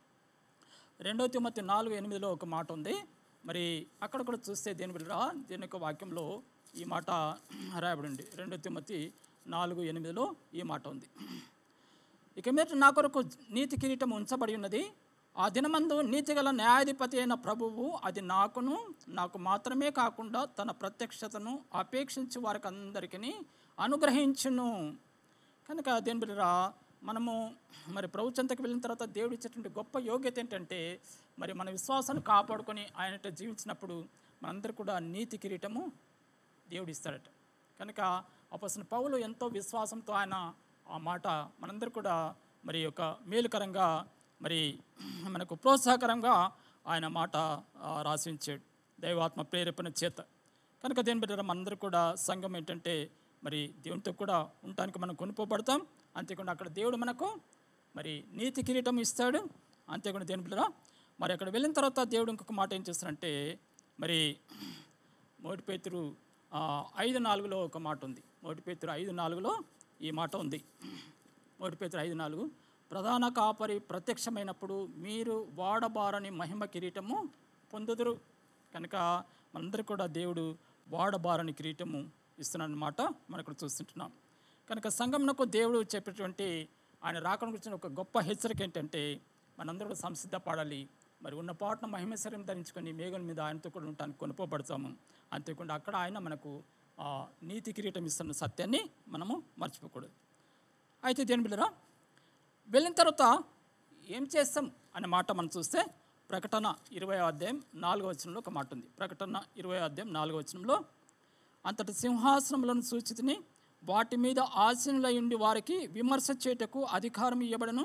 రెండో తిమ్మతి నాలుగు ఎనిమిదిలో ఒక మాట ఉంది మరి అక్కడ కూడా చూస్తే దేని బిడ్డరా దేని యొక్క వాక్యంలో ఈ మాట రాయబడి ఉంది రెండో తిమ్మతి నాలుగు ఎనిమిదిలో ఈ మాట ఉంది ఇక మీద నా కొరకు నీతి కిరీటం ఉంచబడి ఉన్నది ఆ దినమందు నీతిగల న్యాయాధిపతి అయిన ప్రభువు అది నాకును నాకు మాత్రమే కాకుండా తన ప్రత్యక్షతను అపేక్షించి వారికి అందరికీ అనుగ్రహించును కనుక దేని బిడ్డరా మనము మరి ప్రభు చెంతకు వెళ్ళిన తర్వాత దేవుడు ఇచ్చేటువంటి గొప్ప యోగ్యత ఏంటంటే మరి మన విశ్వాసాన్ని కాపాడుకొని ఆయన జీవించినప్పుడు మనందరూ కూడా నీతి కిరీటము దేవుడు ఇస్తాడట కనుక అపసిన పౌలు ఎంతో విశ్వాసంతో ఆయన ఆ మాట మనందరూ కూడా మరి ఒక మేలుకరంగా మరి మనకు ప్రోత్సాహకరంగా ఆయన మాట ఆ, రాసి ఉంచాడు దైవాత్మ ప్రేరేపణ చేత కనుక దేని బిడ్డ మనందరూ కూడా సంఘం ఏంటంటే మరి దేవునితో కూడా ఉండటానికి మనం కొనుక్కోబడతాం అంతేకాకుండా అక్కడ దేవుడు మనకు మరి నీతి కిరీటం ఇస్తాడు అంతేకాకుండా దేని బిడ్డరా మరి అక్కడ వెళ్ళిన తర్వాత దేవుడు ఇంకొక మాట ఏం చేస్తాడంటే మరి మోటి పేతురు ఆ, ఐదు నాలుగులో ఒక మాట ఉంది మోటి పేతురు ఐదు నాలుగులో ఈ మాట ఉంది మోటి పేతురు ఐదు నాలుగు ప్రధాన కాపరి ప్రత్యక్షమైనప్పుడు మీరు వాడబారని మహిమ కిరీటము పొందుదురు కనుక మనందరూ కూడా దేవుడు వాడబారని కిరీటము ఇస్తున్నాడనమాట మనం ఇక్కడ చూస్తుంటున్నాం కనుక సంగమునకు దేవుడు చెప్పేటువంటి ఆయన రాకను గురించిన ఒక గొప్ప హెచ్చరిక ఏంటంటే మనందరూ కూడా సంసిద్ధపడాలి మరి ఉన్న పాటన మహిమేశ్వరం ధరించుకొని మేఘల మీద ఆయనతో కూడా ఉండటానికి కొనుక్కోబడతాము అంతేకాకుండా అక్కడ ఆయన మనకు ఆ, నీతి కిరీటం ఇస్తున్న సత్యాన్ని మనము మర్చిపోకూడదు అయితే దేని బిడ్డరా వెళ్ళిన తర్వాత ఏం చేస్తాం అనే మాట మనం చూస్తే ప్రకటన ఇరవై అధ్యాయం నాలుగో వచనంలో ఒక మాట ఉంది ప్రకటన ఇరవై అధ్యాయం నాలుగో వచనంలో అంతటి సింహాసనములను సూచితిని వాటి మీద ఆసీనులై ఉండి వారికి విమర్శ చేయుటకు అధికారం ఇవ్వబడను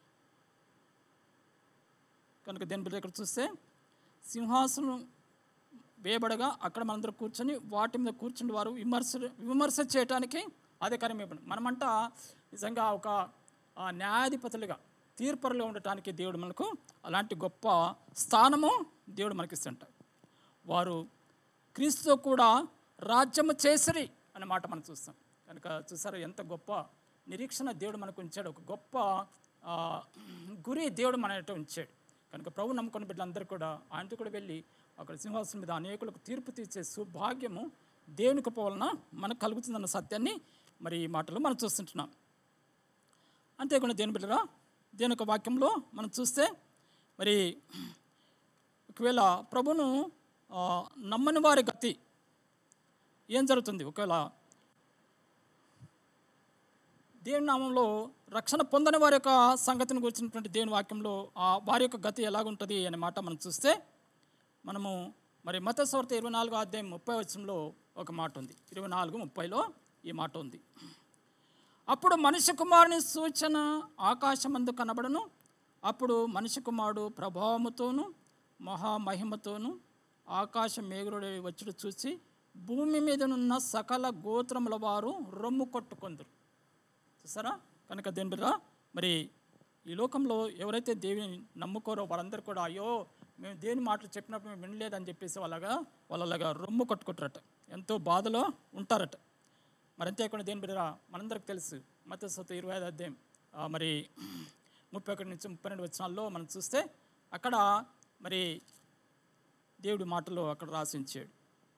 కనుక దేని బిడ్డ ఇక్కడ చూస్తే సింహాసనం వేయబడగా అక్కడ మనందరం కూర్చొని వాటి మీద కూర్చుని వారు విమర్శ విమర్శ చేయడానికి అధికారం ఇవ్వడం మనమంట నిజంగా ఒక ఆ, న్యాయాధిపతులుగా తీర్పరులుగా ఉండటానికి దేవుడు మనకు అలాంటి గొప్ప స్థానము దేవుడు మనకి ఇస్తుంటాడు వారు క్రీస్తుతో కూడా రాజ్యము చేసిరి అనే మాట మనం చూస్తాం కనుక చూసారు ఎంత గొప్ప నిరీక్షణ దేవుడు మనకు ఉంచాడు ఒక గొప్ప ఆ, గురి దేవుడు మన ఎదుట ఉంచాడు కనుక ప్రభు నమ్ముకున్న బిడ్డలందరూ కూడా ఆయనతో కూడా వెళ్ళి అక్కడ సింహాసనం మీద అనేకులకు తీర్పు తీర్చే సౌభాగ్యము దేవునికి వలన మనకు కలుగుతుందన్న సత్యాన్ని మరి ఈ మాటలు మనం చూస్తుంటున్నాం అంతేకాకుండా దేని బిడ్డరా దేని యొక్క వాక్యంలో మనం చూస్తే మరి ఒకవేళ ప్రభును ఆ, నమ్మని వారి గతి ఏం జరుగుతుంది ఒకవేళ దేవుని నామంలో రక్షణ పొందని వారి యొక్క సంగతిని గురించినటువంటి దేవుని వాక్యంలో ఆ వారి యొక్క గతి ఎలాగుంటుంది అనే మాట మనం చూస్తే మనము మరి మత సవర్త ఇరవై నాలుగు అధ్యాయం ముప్పై వచ్చంలో ఒక మాట ఉంది ఇరవై నాలుగు ముప్పైలో ఈ మాట ఉంది అప్పుడు మనిషి కుమారుని సూచన ఆకాశమందు కనబడను అప్పుడు మనిషి కుమారుడు ప్రభావముతోను మహామహిమతోను ఆకాశ మేఘుడు వచ్చుడు చూసి భూమి మీదనున్న సకల గోత్రముల వారు రొమ్ము కొట్టుకొందరు చూసారా కనుక దేనిరా మరి ఈ లోకంలో ఎవరైతే దేవుని నమ్ముకోరో వాళ్ళందరూ కూడా అయ్యో మేము దేవుని మాటలు చెప్పినప్పుడు మేము వినలేదని చెప్పేసి వాళ్ళగా వాళ్ళలాగా రొమ్ము కొట్టుకుంటారట ఎంతో బాధలో ఉంటారట మరి అంతేకాకుండా దేని బిడ్డరా మనందరికి తెలుసు మత సొత్తు ఇరవై ఐదు అధ్యాయం ఆ, మరి ముప్పై ఒకటి నుంచి ముప్పై రెండు వచనాల్లో మనం చూస్తే అక్కడ మరి దేవుడి మాటలో అక్కడ రాసి ఉంచాడు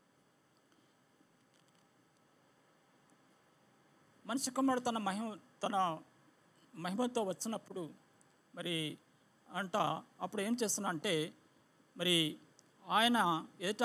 మనిషి కుమారుడు తన మహిమ తన మహిమతో వచ్చినప్పుడు మరి అంట అప్పుడు ఏం చేస్తున్నా అంటే మరి ఆయన ఎదుట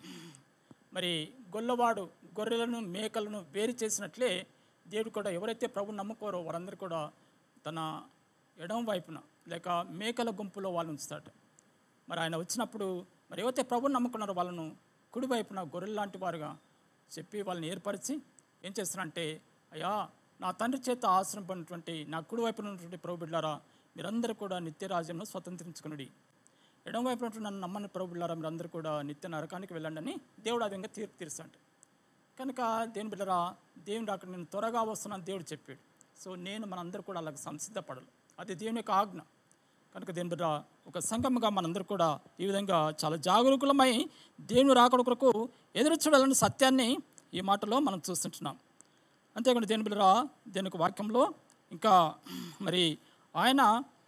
మరి గొల్లవాడు గొర్రెలను మేకలను వేరు చేసినట్లే దేవుడు కూడా ఎవరైతే ప్రభు నమ్ముకోరో వారందరూ కూడా తన ఎడమ వైపున లేక మేకల గుంపులో వాళ్ళు ఉంచుతాడు మరి ఆయన వచ్చినప్పుడు మరి ఎవరైతే ప్రభు నమ్ముకున్నారో వాళ్ళను కుడి వైపున గొర్రెల లాంటి వారుగా చెప్పి వాళ్ళని ఏర్పరిచి ఏం చేస్తారంటే అయ్యా నా తండ్రి చేత ఆశ్రయించినటువంటి నా కుడి వైపున ఉన్నటువంటి ప్రభు బిడ్డారా మీరందరూ కూడా నిత్య రాజ్యంలో స్వతంత్రించుకునుడి ఎడమ వైపున ఉన్నటువంటి నన్ను నమ్మని ప్రభు బిడ్డారా మీరందరూ కూడా నిత్య నరకానికి వెళ్ళండి అని దేవుడు ఆ విధంగా తీర్పు తీరుస్తాడు కనుక దేవుని బిడ్డరా దేవుడు అక్కడ నేను త్వరగా వస్తున్నాను దేవుడు చెప్పాడు సో నేను మనందరూ కూడా అలాగ సంసిద్ధపడాలి అది దేవుని యొక్క ఆజ్ఞ కనుక దేని బిడ్డ ఒక సంఘముగా మనందరూ కూడా ఈ విధంగా చాలా జాగరూకులమై దేవుని రాకడ కొరకు ఎదురు చూడాలని సత్యాన్ని ఈ మాటలో మనం చూస్తుంటున్నాం అంతేకాకుండా దేని బిడ్డరా దేని యొక్క వాక్యంలో ఇంకా మరి ఆయన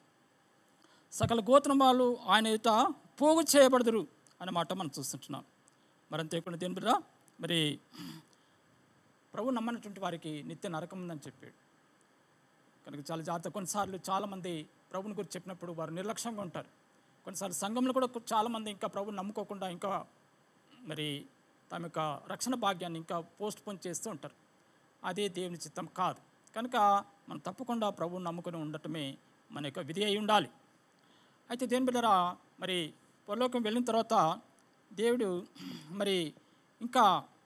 సకల గోత్రం వాళ్ళు ఆయన ఎదుట పోగు చేయబడదురు అనే మాట మనం చూస్తుంటున్నాం మరి అంతేకాకుండా దేని బిడ్డరా మరి ప్రభు నమ్మనటువంటి వారికి నిత్య నరకం ఉందని చెప్పాడు కనుక చాలా జాగ్రత్త కొన్నిసార్లు చాలామంది ప్రభుని గురించి చెప్పినప్పుడు వారు నిర్లక్ష్యంగా ఉంటారు కొన్నిసార్లు సంఘంలో కూడా చాలామంది ఇంకా ప్రభుని నమ్ముకోకుండా ఇంకా మరి తమ యొక్క రక్షణ భాగ్యాన్ని ఇంకా పోస్ట్ పోన్ చేస్తూ ఉంటారు అదే దేవుని చిత్తం కాదు కనుక మనం తప్పకుండా ప్రభువుని నమ్ముకొని ఉండటమే మన యొక్క విధి అయి ఉండాలి అయితే దేని బిడ్డరా మరి పరలోకం వెళ్ళిన తర్వాత దేవుడు మరి ఇంకా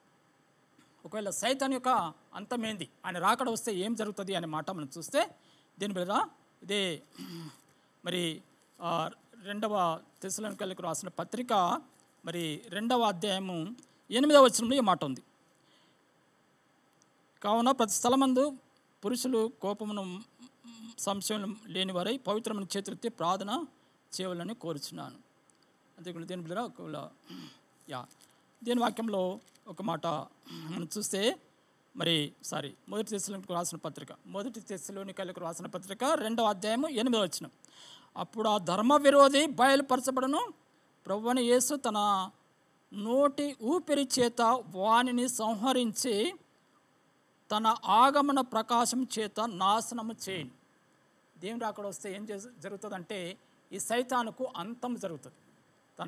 ఒకవేళ సైతాన్ యొక్క అంతమేంది ఆయన రాకడ వస్తే ఏం జరుగుతుంది అనే మాట మనం చూస్తే దీని మీద ఇదే మరి ఆ, రెండవ తెసలోనికలకు రాసిన పత్రిక మరి రెండవ అధ్యాయము ఎనిమిదవ వచనంలో ఈ మాట ఉంది కావున ప్రతి స్థలమందు పురుషులు కోపమును సంశయం లేని వారై పవిత్రమైన చేతులెత్తి ప్రార్థన చేయవాలని కోరుచున్నాను అంతేకాకుండా దేని బిడ్డరా ఒకవేళ యా దేని వాక్యంలో ఒక మాట మనం చూస్తే మరి సారీ మొదటి తెశలోనికి రాసిన పత్రిక మొదటి తెశలోనికలకు రాసిన పత్రిక రెండవ అధ్యాయము ఎనిమిదవ వచ్చిన అప్పుడు ఆ ధర్మ విరోధి బయలుపరచబడను ప్రభువని యేసు తన నోటి ఊపిరి చేత వానిని సంహరించి తన ఆగమన ప్రకాశం చేత నాశనము చేయను దేవుడు అక్కడ వస్తే ఏం చేసి జరుగుతుందంటే ఈ సైతానుకు అంతం జరుగుతుంది తన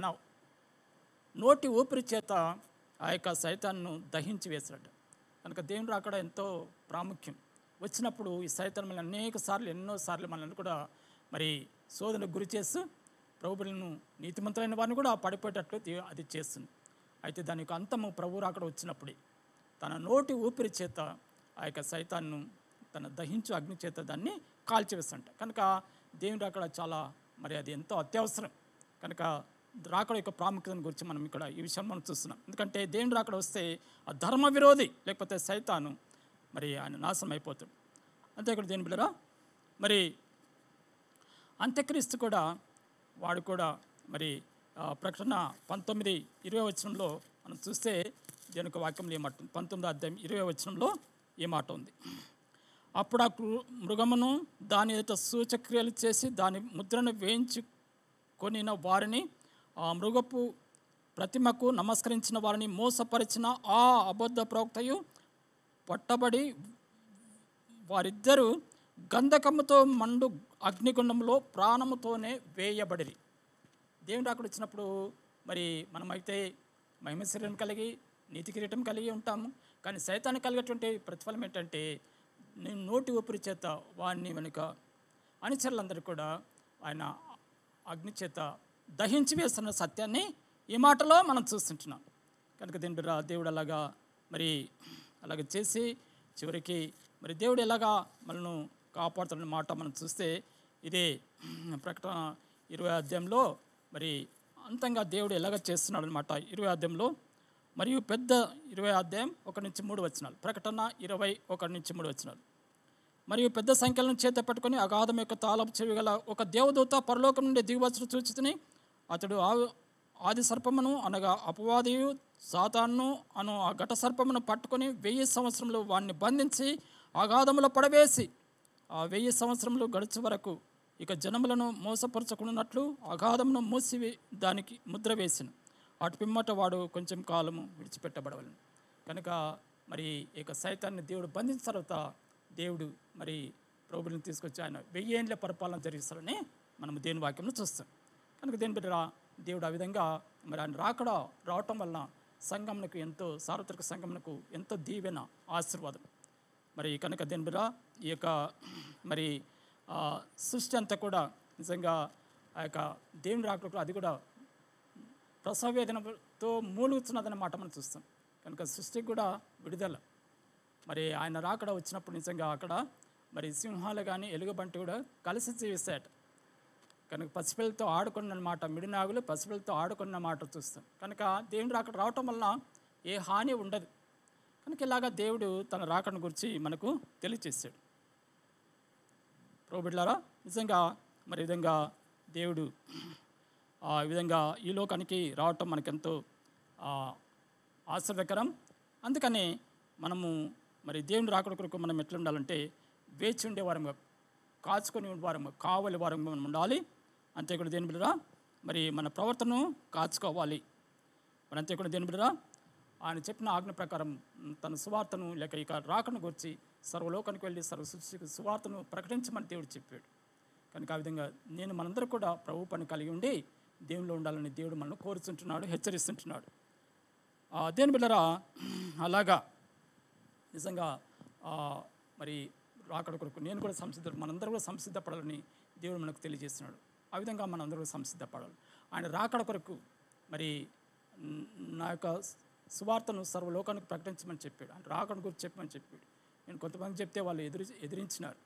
నోటి ఊపిరి చేత ఆ యొక్క సైతాన్ని దహించి వేసినట్టు కనుక దేవుడు అక్కడ ఎంతో ప్రాముఖ్యం వచ్చినప్పుడు ఈ సైతాన్ మనల్ని అనేక సార్లు ఎన్నో సార్లు మనల్ని కూడా మరి శోధనకు గురి చేస్తూ ప్రభువులను నీతిమంతులైన వారిని కూడా పడిపోయేటట్లు దే- అది చేస్తుంది అయితే దాని యొక్క అంతము ప్రభువు అక్కడ వచ్చినప్పుడే తన నోటి ఊపిరి చేత ఆ యొక్క సైతాన్ను తన దహించు అగ్ని చేత దాన్ని కాల్చివేస్తుంట కనుక దేవుడు అక్కడ చాలా మరి అది ఎంతో అత్యవసరం కనుక రాకడ యొక్క ప్రాముఖ్యతను గురించి మనం ఇక్కడ ఈ విషయం మనం చూస్తున్నాం ఎందుకంటే దేవుడు రాకడ వస్తే ఆ ధర్మ విరోధి లేకపోతే సైతాను మరి ఆయన నాశనం అయిపోతాడు అంతే ఇక్కడ దేని బిడ్డరా మరి అంత్యక్రీస్తు కూడా వాడు కూడా మరి ఆ, ప్రకటన పంతొమ్మిది ఇరవై వచనంలో మనం చూస్తే దేని యొక్క వాక్యంలో ఏ మాట ఉంది పంతొమ్మిది అధ్యాయం ఇరవై వచనంలో ఏ మాట ఉంది అప్పుడు ఆ కృ- మృగమును దాని ఎదుట సూచక్రియలు చేసి దాని ముద్రను వేయించి కొనిన వారిని ఆ మృగపు ప్రతిమకు నమస్కరించిన వారిని మోసపరిచిన ఆ అబద్ధ ప్రవక్తయు పట్టబడి వారిద్దరూ గంధకముతో మండు అగ్నిగుండంలో ప్రాణముతోనే వేయబడిరి దేవుడు అక్కడ వచ్చినప్పుడు మరి మనమైతే మహిమ శరీరం కలిగి నీతి కిరీటం కలిగి ఉంటాము కానీ సైతాన్ని కలిగేటువంటి ప్రతిఫలం ఏంటంటే నేను నోటి ఊపిరి చేత వాడిని వెనుక అనుచరులందరూ కూడా ఆయన అగ్ని చేత దహించి వేస్తున్న సత్యాన్ని ఈ మాటలో మనం చూస్తుంటున్నాం కనుక దీని బిడ్డ దేవుడు అలాగా మరి అలాగ చేసి చివరికి మరి దేవుడు ఎలాగా మనను కాపాడుతున్న మాట మనం చూస్తే ఇదే ప్రకటన ఇరవై అధ్యాయంలో మరి అంతంగా దేవుడు ఎలాగ చేస్తున్నాడు అనమాట ఇరవై అధ్యాయంలో మరియు పెద్ద ఇరవై అధ్యాయం ఒకటి నుంచి మూడు వచనాలు ప్రకటన ఇరవై ఒకటి నుంచి మూడు వచనాలు మరియు పెద్ద సంఖ్యలను చేత పట్టుకొని అగాధం యొక్క తాళపు చెవి గల ఒక దేవదూత పరలోకం నుండి దిగువచ్చును చూచితిని అతడు ఆ ఆది సర్పమును అనగా అపవాదియు సాతాను అను ఆ ఘట సర్పమును పట్టుకొని వెయ్యి సంవత్సరములు వాడిని బంధించి అగాధములో పడవేసి ఆ వెయ్యి సంవత్సరములు గడిచే వరకు ఇక జనములను మోసపరచకున్నట్లు అగాధమును మూసి దానికి ముద్ర వేసిన అటు పిమ్మట వాడు కొంచెం కాలము విడిచిపెట్టబడవలను కనుక మరి ఇక సైతాన్ని దేవుడు బంధించిన తర్వాత దేవుడు మరి ప్రభుని తీసుకొచ్చి ఆయన వెయ్యేండ్ల పరిపాలన జరిగిస్తారని మనం దేని వాక్యంలో చూస్తాం కనుక దేని బిడ్డ దేవుడు ఆ విధంగా మరి ఆయన రాకడ రావటం వలన సంఘమునకు ఎంతో సార్వత్రిక సంఘమునకు ఎంతో దీవెన ఆశీర్వాదం మరి కనుక దేని బిడ్డ ఈ యొక్క మరి ఆ, సృష్టి అంతా కూడా నిజంగా ఆ యొక్క దేవుని రాకడ అది కూడా ప్రసవ వేదనతో మూలుగుతున్నదన్న మాట మనం చూస్తాం కనుక సృష్టికి కూడా విడుదల మరి ఆయన రాకడ వచ్చినప్పుడు నిజంగా అక్కడ మరి సింహాలు కానీ ఎలుగుబంటి కూడా కలిసి జీవిస్తాయట కనుక పసిపిల్లలతో ఆడుకున్న మాట మిడినాగులు పసిపిల్లలతో ఆడుకున్న మాట చూస్తాం కనుక దేవుడు రాకడ రావటం వలన ఏ హాని ఉండదు కనుక ఇలాగా దేవుడు తన రాకడ గురించి మనకు తెలియచేశాడు ప్రోబిడ్లారా నిజంగా మరి ఈ విధంగా దేవుడు ఆ విధంగా ఈ లోకానికి రావటం మనకెంతో ఆ, ఆశ్చర్యకరం అందుకని మనము మరి దేవుని రాకడ కొరకు మనం ఎట్లా ఉండాలంటే వేచి ఉండే వారంగా కాచుకొని వారంగా కావలి వారంగా మనం ఉండాలి అంతే కూడా దేని బిడ్డరా మరి మన ప్రవర్తనను కాచుకోవాలి మరి అంతే కూడా దేని బిడ్డరా ఆయన చెప్పిన ఆజ్ఞ ప్రకారం మ్, తన సువార్తను లేక ఇక రాకను గురించి సర్వలోకానికి వెళ్ళి సర్వ సృష్టికి సువార్తను ప్రకటించమని దేవుడు చెప్పాడు కనుక ఆ విధంగా నేను మనందరూ కూడా ప్రభు పని కలిగి ఉండి దేవునిలో ఉండాలని దేవుడు మనల్ని కోరుచుంటున్నాడు హెచ్చరిస్తుంటున్నాడు ఆ, దేని బిడ్డరా అలాగా నిజంగా ఆ, మరి రాకడ కొరకు నేను కూడా సంసిద్ధ మనందరూ కూడా సంసిద్ధపడాలని దేవుడు మనకు తెలియజేస్తున్నాడు ఆ విధంగా మనందరూ కూడా సంసిద్ధపడాలి ఆయన రాకడ కొరకు మరి న్- నా యొక్క సువార్తను సర్వలోకానికి ప్రకటించమని చెప్పాడు ఆయన రాకడ గురించి చెప్పమని చెప్పాడు నేను కొంతమంది చెప్తే వాళ్ళు ఎదురు ఎదిరించినారు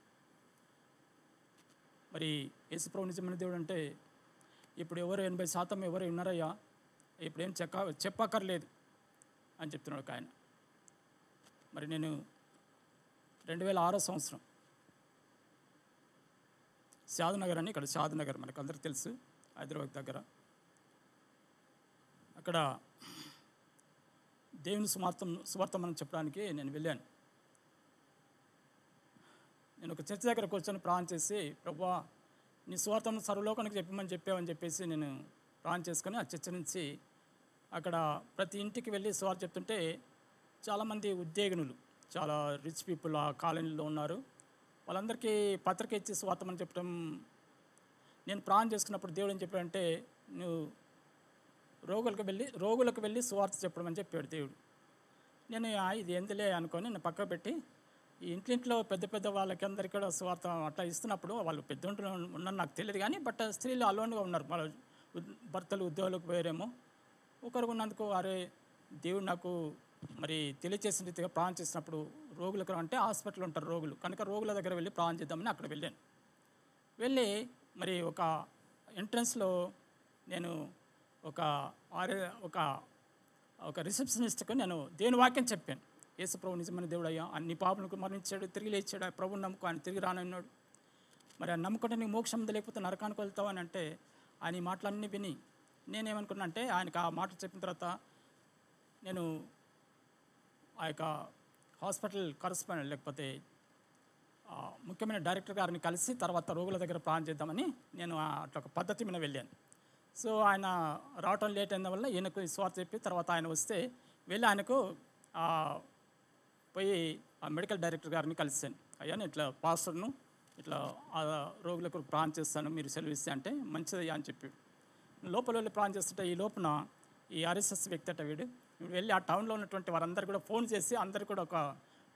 మరి యేసుప్రభు నిజమైన దేవుడు అంటే ఇప్పుడు ఎవరు ఎనభై శాతం ఎవరు ఉన్నారయ్యా ఇప్పుడు ఏం చెక్క చెప్పక్కర్లేదు అని చెప్తున్నాడు ఒక ఆయన మరి నేను రెండు వేల ఆరో సంవత్సరం షాద్నగర్ అని ఇక్కడ షాద్నగర్ మనకు అందరికి తెలుసు హైదరాబాద్ దగ్గర అక్కడ దేవుని సువార్తం సువార్తమని చెప్పడానికి నేను వెళ్ళాను నేను ఒక చర్చ దగ్గర కూర్చొని ప్రాణం చేసి ప్రభా నీ స్వార్థం సర్వలోకానికి చెప్పమని చెప్పావని చెప్పేసి నేను ప్రాణం చేసుకొని ఆ చర్చ నుంచి అక్కడ ప్రతి ఇంటికి వెళ్ళి స్వార్థ చెప్తుంటే చాలామంది ఉద్యోగునులు చాలా రిచ్ పీపుల్ ఆ కాలనీలో ఉన్నారు వాళ్ళందరికీ పత్రిక ఇచ్చి స్వార్థమని చెప్పడం నేను ప్రాణం చేసుకున్నప్పుడు దేవుడు ఏం చెప్పాడంటే నువ్వు రోగులకు వెళ్ళి రోగులకు వెళ్ళి సువార్త చెప్పడం అని చెప్పాడు దేవుడు నేను "ఆ, ఇది ఎందులే అనుకొని నేను పక్క పెట్టి ఈ ఇంటింట్లో పెద్ద పెద్ద వాళ్ళకి అందరికీ కూడా స్వార్థ అట్లా ఇస్తున్నప్పుడు వాళ్ళు పెద్ద ఉన్నారు నాకు తెలియదు కానీ బట్ స్త్రీలు అలోన్గా ఉన్నారు వాళ్ళ ఉద్- భర్తలు ఉద్యోగులకు పోయారేమో ఒకరు ఉన్నందుకు అరే దేవుడు నాకు మరి తెలియచేసిన రీతిగా ప్రాణం చేసినప్పుడు రోగులకు అంటే హాస్పిటల్ ఉంటారు రోగులు కనుక రోగుల దగ్గర వెళ్ళి ప్రాణం చేద్దామని అక్కడ వెళ్ళాను వెళ్ళి మరి ఒక ఎంట్రన్స్లో నేను ఒక ఆరే ఒక ఒక రిసెప్షనిస్ట్కు నేను దేవుని వాక్యం చెప్పాను యేసు ప్రభు నిజమైన దేవుడు అయ్యా అన్ని పాపలకు మరణించాడు తిరిగి లేచాడు ఆ ప్రభుని నమ్ముకో ఆయన తిరిగి రానన్నాడు మరి ఆ నమ్ముకుంటే నీకు మోక్షం ఉంది లేకపోతే నరకానికి వెళ్తావు అని అంటే ఆయన ఈ మాటలన్నీ విని నేనేమనుకున్నా అంటే ఆయనకు ఆ మాట చెప్పిన తర్వాత నేను ఆ యొక్క హాస్పిటల్ కరస్పాండెంట్ లేకపోతే ఆ, ముఖ్యమైన డైరెక్టర్ గారిని కలిసి తర్వాత రోగుల దగ్గర ప్లాన్ చేద్దామని నేను ఆ అట్లా ఒక పద్ధతి మీద వెళ్ళాను సో ఆయన రావటం లేట్ అయిన వల్ల ఈయనకు ఈ స్వార్థ చెప్పి తర్వాత ఆయన వస్తే వెళ్ళి ఆయనకు ఆ, పోయి ఆ మెడికల్ డైరెక్టర్ గారిని కలిసాను అయ్యా నేను ఇట్లా పాస్టర్ను ఇట్లా ఆ రోగులకు ప్రాణం చేస్తాను మీరు సెలవు ఇస్తే అంటే మంచిదయ్యా అని చెప్పాడు లోపల వెళ్ళి ప్లాన్ చేస్తుంటే ఈ లోపల ఈ ఆర్ఎస్ఎస్ వ్యక్తి అట వీడు వీడు వెళ్ళి ఆ టౌన్లో ఉన్నటువంటి వారందరూ కూడా ఫోన్ చేసి అందరు కూడా ఒక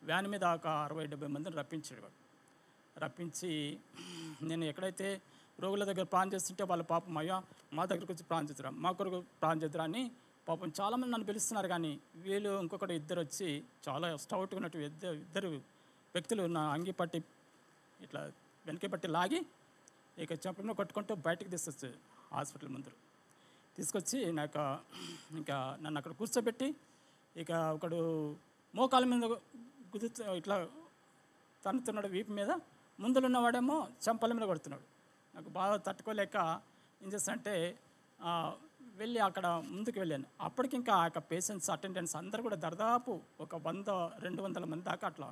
వ్యాన్ మీద ఒక అరవై డెబ్బై మందిని రప్పించాడు వాడు రప్పించి నేను ఎక్కడైతే రోగుల దగ్గర ప్రాణం చేస్తుంటే వాళ్ళ పాపం అయ్యా మా దగ్గరకు వచ్చి ప్రాణం చేద్దురా మా కొరకు ప్రాణం చేద్దురా అని పాపం చాలామంది నన్ను పిలుస్తున్నారు కానీ వీళ్ళు ఇంకొకటి ఇద్దరు వచ్చి చాలా స్టౌట్గా ఉన్నట్టు ఇద్దరు ఇద్దరు వ్యక్తులు నా అంగి పట్టి ఇట్లా వెనక పట్టి లాగి ఇక చెంపలో కొట్టుకుంటూ బయటకు తీసుకొచ్చు హాస్పిటల్ ముందు తీసుకొచ్చి నాకు ఇంకా నన్ను అక్కడ కూర్చోబెట్టి ఇక ఒకడు మోకాల మీద గుద్దుతూ ఇట్లా తన్నుతున్నాడు వీపు మీద ముందులో ఉన్నవాడేమో చెంపల మీద కొడుతున్నాడు నాకు బాగా తట్టుకోలేక ఏం చేస్తానంటే ఆ, వెళ్ళి అక్కడ ముందుకు వెళ్ళాను అప్పటికి ఇంకా ఆ యొక్క పేషెంట్స్ అటెండెన్స్ అందరూ కూడా దాదాపు ఒక వంద రెండు వందల మంది దాకా అట్లా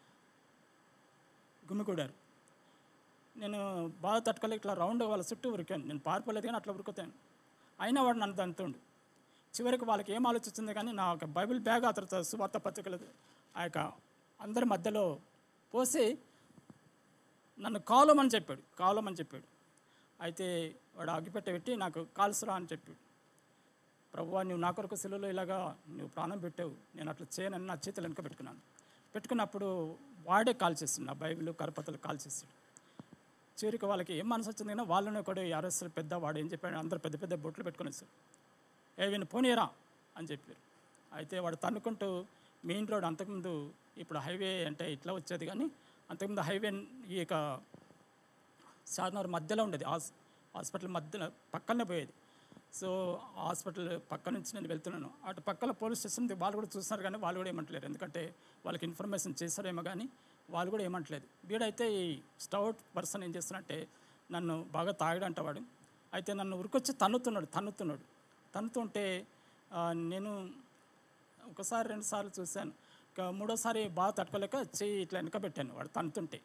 గుమికూడారు నేను బాగా తట్టుకోలేక ఇట్లా రౌండ్ వాళ్ళ చుట్టూ ఉరికాను నేను పారిపోలేదు కానీ అట్లా ఉరుకుతాను అయినా వాడు నన్ను దంతుండు చివరికి వాళ్ళకి ఏం ఆలోచిస్తుంది కానీ నా ఒక బైబిల్ బ్యాగ్ ఆ తర్వాత సువార్త పత్రికలు ఆ యొక్క అందరి మధ్యలో పోసి నన్ను కాలమని చెప్పాడు కాలమని చెప్పాడు అయితే వాడు అగ్గిపెట్ట పెట్టి నాకు కాల్సురా అని చెప్పాడు ప్రభువా నువ్వు నా కొరకు సెలవులో ఇలాగా నువ్వు ప్రాణం పెట్టావు నేను అట్లా చేయనని నా చేతులు వెనక పెట్టుకున్నాను పెట్టుకున్నప్పుడు వాడే కాల్ చేస్తుంది నా బైబిల్ కరపతలు కాల్ చేస్తాడు చివరికి వాళ్ళకి ఏం మనసు వచ్చింది కానీ వాళ్ళని కూడా అరెస్ట్ పెద్ద వాడు ఏం చెప్పాడు అందరు పెద్ద పెద్ద బొట్లు పెట్టుకొని వచ్చారు ఏ వీని పోనీయరా అని చెప్పారు అయితే వాడు తన్నుకుంటూ మెయిన్ రోడ్ అంతకుముందు ఇప్పుడు హైవే అంటే ఇట్లా వచ్చేది కానీ అంతకుముందు హైవే ఈ యొక్క చార్మినార్ మధ్యలో ఉండేది హాస్ హాస్పిటల్ మధ్యలో పక్కనే పోయేది సో హాస్పిటల్ పక్క నుంచి నేను వెళ్తున్నాను అటు పక్కన పోలీస్ స్టేషన్ ఉంది వాళ్ళు కూడా చూస్తున్నారు కానీ వాళ్ళు కూడా ఏమంటలేరు ఎందుకంటే వాళ్ళకి ఇన్ఫర్మేషన్ చేశారేమో కానీ వాళ్ళు కూడా ఏమంటలేదు వీడైతే ఈ స్టౌట్ పర్సన్ ఏం చేస్తున్నట్టే నన్ను బాగా తాగడంట వాడు అయితే నన్ను ఉరికొచ్చి తన్నుతున్నాడు తన్నుతున్నాడు తన్నుతుంటే ఆ, నేను ఒకసారి రెండు సార్లు చూశాను ఇక మూడోసారి బాగా తట్టుకోలేక చెయ్యి ఇట్లా వెనక పెట్టాను వాడు తన్నుతుంటే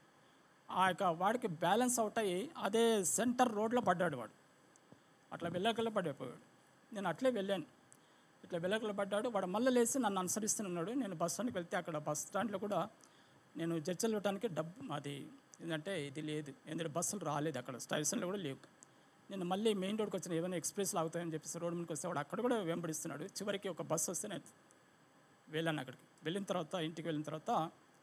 ఆ యొక్క వాడికి బ్యాలెన్స్ అవుట్ అయ్యి అదే సెంటర్ రోడ్లో పడ్డాడు వాడు అట్లా వెళ్ళకల్లో పడిపోయాడు నేను అట్లే వెళ్ళాను ఇట్లా వెళ్ళకల్లో పడ్డాడు వాడు మళ్ళీ లేచి నన్ను అనుసరిస్తున్నాడు నేను బస్ స్టాండ్కి వెళ్తే అక్కడ బస్ స్టాండ్లో కూడా నేను చర్చలు పెట్టడానికి డబ్బు అది ఏంటంటే ఇది లేదు ఎందుకంటే బస్సులు రాలేదు అక్కడ స్టేషన్లో కూడా లేవు నేను మళ్ళీ మెయిన్ రోడ్కి వచ్చిన ఏమైనా ఎక్స్ప్రెస్ లాగుతాయని చెప్పేసి రోడ్ మీదకి వస్తే వాడు అక్కడ కూడా వెంబడిస్తున్నాడు చివరికి ఒక బస్సు వస్తే నేను వెళ్ళాను అక్కడికి వెళ్ళిన తర్వాత ఇంటికి వెళ్ళిన తర్వాత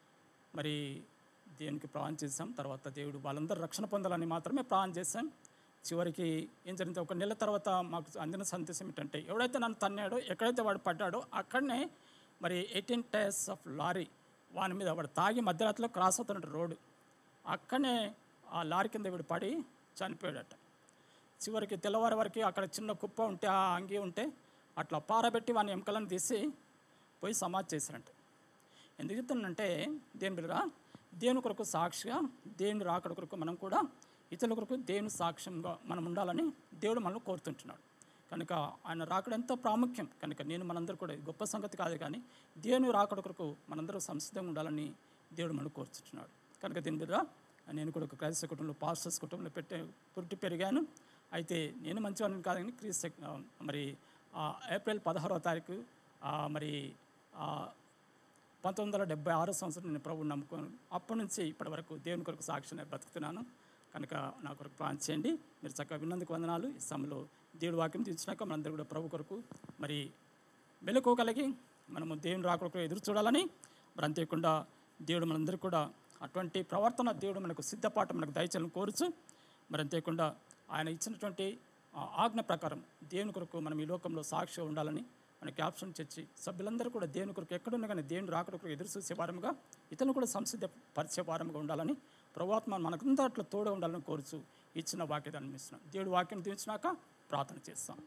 మరి దేవునికి ప్రాణం చేశాం తర్వాత దేవుడు వాళ్ళందరూ రక్షణ పొందాలని మాత్రమే ప్రాణం చేశాం చివరికి ఏం జరిగింది ఒక నెల తర్వాత మాకు అందిన సందేశం ఏంటంటే ఎవడైతే నన్ను తన్నాడో ఎక్కడైతే వాడు పడ్డాడో అక్కడనే మరి ఎయిటీన్ టైర్స్ ఆఫ్ లారీ వాని మీద వాడు తాగి మధ్యరాత్రిలో క్రాస్ అవుతున్నట్టు రోడ్డు అక్కడనే ఆ లారీ కింద వీడు పడి చనిపోయాడట చివరికి తెల్లవారి వరకు అక్కడ చిన్న కుప్ప ఉంటే ఆ అంగి ఉంటే అట్లా పారబెట్టి వాని ఎముకలను తీసి పోయి సమాధి చేశారంట ఎందుకు చెప్తున్నానంటే దేని బిడ్డరా దేవుని కొరకు సాక్షిగా దేవుని రాకడ కొరకు మనం కూడా ఇతరుల కొరకు దేవుని సాక్ష్యంగా మనం ఉండాలని దేవుడు మనల్ని కోరుతుంటున్నాడు కనుక ఆయన రాకడ ఎంతో ప్రాముఖ్యం కనుక నేను మనందరూ కూడా ఇది గొప్ప సంగతి కాదు కానీ దేవుని రాకడ కొరకు మనందరూ సంసిద్ధంగా ఉండాలని దేవుడు మనల్ని కోరుతుంటున్నాడు కనుక దీని మీద నేను కూడా ఒక క్రైస్తవ కుటుంబంలో పాస్టర్స్ కుటుంబంలో పెట్టే పుట్టి పెరిగాను అయితే నేను మంచివాడిని కాదు కానీ క్రీస్తు ఆ, మరి ఆ, ఏప్రిల్ పదహారవ తారీఖు ఆ, మరి ఆ, పంతొమ్మిది వందల డెబ్బై ఆరో సంవత్సరం నేను ప్రభుని నమ్ముకోను అప్పటి నుంచి ఇప్పటి వరకు దేవుని కొరకు సాక్షిని బ్రతుకుతున్నాను కనుక నా కొరకు ప్రాణం చేయండి మీరు చక్కగా విన్నందుకు వందనాలు ఈ సమయంలో దేవుడు వాక్యం తీర్చినాక మనందరూ కూడా ప్రభు కొరకు మరి మెలకువగలిగి మనము దేవుని రాకొరకు ఎదురు చూడాలని మరి అంతేకాకుండా దేవుడు మనందరూ కూడా అటువంటి ప్రవర్తన దేవుడు మనకు సిద్ధపాటు మనకు దయచేయాలని కోరుచు మరి అంతేకాకుండా ఆయన ఇచ్చినటువంటి ఆ ఆజ్ఞ ప్రకారం దేవుని కొరకు మనం ఈ లోకంలో సాక్షిగా ఉండాలని మన క్యాప్షన్ చర్చి సభ్యులందరూ కూడా దేవుని కొరకు ఎక్కడున్నా కానీ దేవుని రాకడ కొరకు ఎదురు చూసే వారముగా ఇతను కూడా సంసిద్ధ పరిచే వారముగా ఉండాలని ప్రభుత్వం మనకందరిలో తోడు ఉండాలని కోరుచు ఇచ్చిన వాక్యాన్ని మిస్తున్నాం దేవుడు వాక్యం తీర్చినాక ప్రార్థన చేస్తాం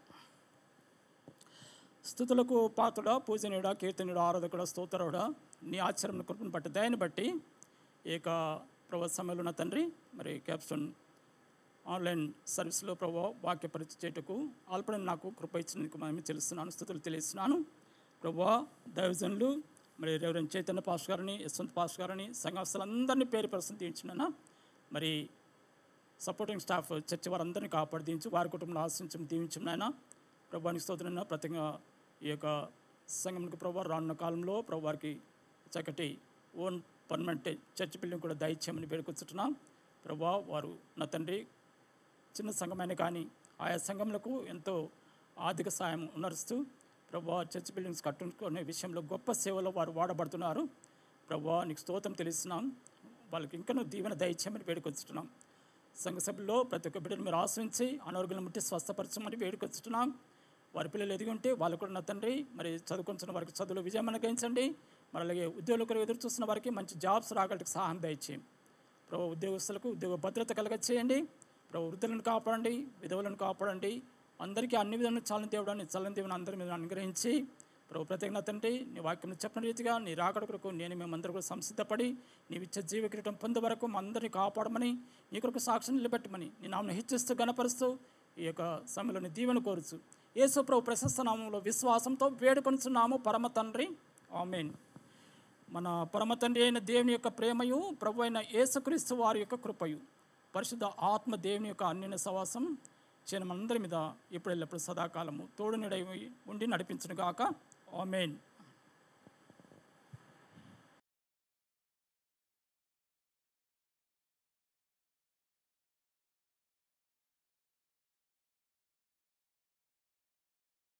స్థుతులకు పాత్రుడా పూజనీయుడా కీర్తనుడా ఆరాధకుడా స్తోత్రుడా నీ ఆశ్చర్యం కృపను బట్టి దయని బట్టి ఏక ప్రభు సమయంలో ఉన్న తండ్రి మరి క్యాప్షన్ ఆన్లైన్ సర్వీస్లో ప్రభు వాక్య పరిచయం చేయుటకు ఆల్పడి నాకు కృప ఇచ్చినందుకు మేము తెలుస్తున్నాను స్థుతులు తెలియస్తున్నాను ప్రభు దైవజనులు మరి రెవరెండ్ చైతన్య పాస్ గారిని యశ్వంత్ పాస్ గారిని సంఘస్థలందరినీ పేరు ప్రశ్న తీయించిన మరి సపోర్టింగ్ స్టాఫ్ చర్చి వారందరినీ కాపాడి దీవించి వారి కుటుంబంలో ఆశించం దీవించం నాయన ప్రభానికి స్తోత్రం ప్రతిగా ఈ యొక్క సంఘంకి ప్రభు రానున్న కాలంలో ప్రభు వారికి చక్కటి ఓన్ పర్మనెంట్ చర్చ్ బిల్డింగ్ కూడా దయచేయమని వేడుకొచ్చుతున్నాం ప్రభా వారు నా తండ్రి చిన్న సంఘమైన కానీ ఆయా సంఘములకు ఎంతో ఆర్థిక సాయం ఉనరుస్తూ ప్రభా చర్చ్ బిల్డింగ్స్ కట్టుకునే విషయంలో గొప్ప సేవలో వారు వాడబడుతున్నారు ప్రభా నీకు స్తోత్రం తెలుస్తున్నాం వాళ్ళకి ఇంకా నువ్వు దీవెన దయచేయమని వేడుకొచ్చుతున్నాం సంఘ సభ్యుల్లో ప్రతి ఒక్క బిడ్డను మీరు ఆశ్రయించి అనారోగ్యం ముట్టి స్వస్థపరచమని వేడుకొచ్చుతున్నాం వారి పిల్లలు ఎదిగి ఉంటే వాళ్ళు కూడా నా తండ్రి మరి చదువుకుంటున్న వారికి చదువులో విజయం అనుగ్రహించండి మరి అలాగే ఉద్యోగులకు ఎదురు చూస్తున్న వారికి మంచి జాబ్స్ రాగలకి సహాయం దయచేయం ప్రభు ఉద్యోగస్తులకు ఉద్యోగ భద్రత కలగ చేయండి ప్రభు వృద్ధులను కాపాడండి విధవులను కాపాడండి అందరికీ అన్ని విధాలను చాలని దేవుడాన్ని చల్లని దేవుని అందరి మీద అనుగ్రహించి ప్రభు ప్రత్యేకత తండ్రి నీ వాక్యం చెప్పిన రీతిగా నీ రాకడ కొరకు నేను మేమందరూ కూడా సంసిద్ధపడి నీవు ఇచ్చే జీవ కిరీటం పొందే వరకు మా అందరినీ కాపాడమని నీ కొరకు సాక్షి నిలబెట్టమని నీ నామను హెచ్చిస్తూ గణపరుస్తూ ఈ యొక్క సమయంలోని దీవెన కోరుచు యేసు ప్రభు ప్రశస్త నామంలో విశ్వాసంతో వేడుకొనుచున్నాము పరమ తండ్రి ఆమెన్ మన పరమ తండ్రి అయిన దేవుని యొక్క ప్రేమయు ప్రభు అయిన యేసుక్రీస్తు వారి యొక్క కృపయు పరిశుద్ధ ఆత్మ దేవుని యొక్క అన్యన సవాసం చేయడం అందరి మీద ఇప్పుడు ఎల్లప్పుడు సదాకాలము తోడు నిడై ఉండి నడిపించును గాక ఆమెన్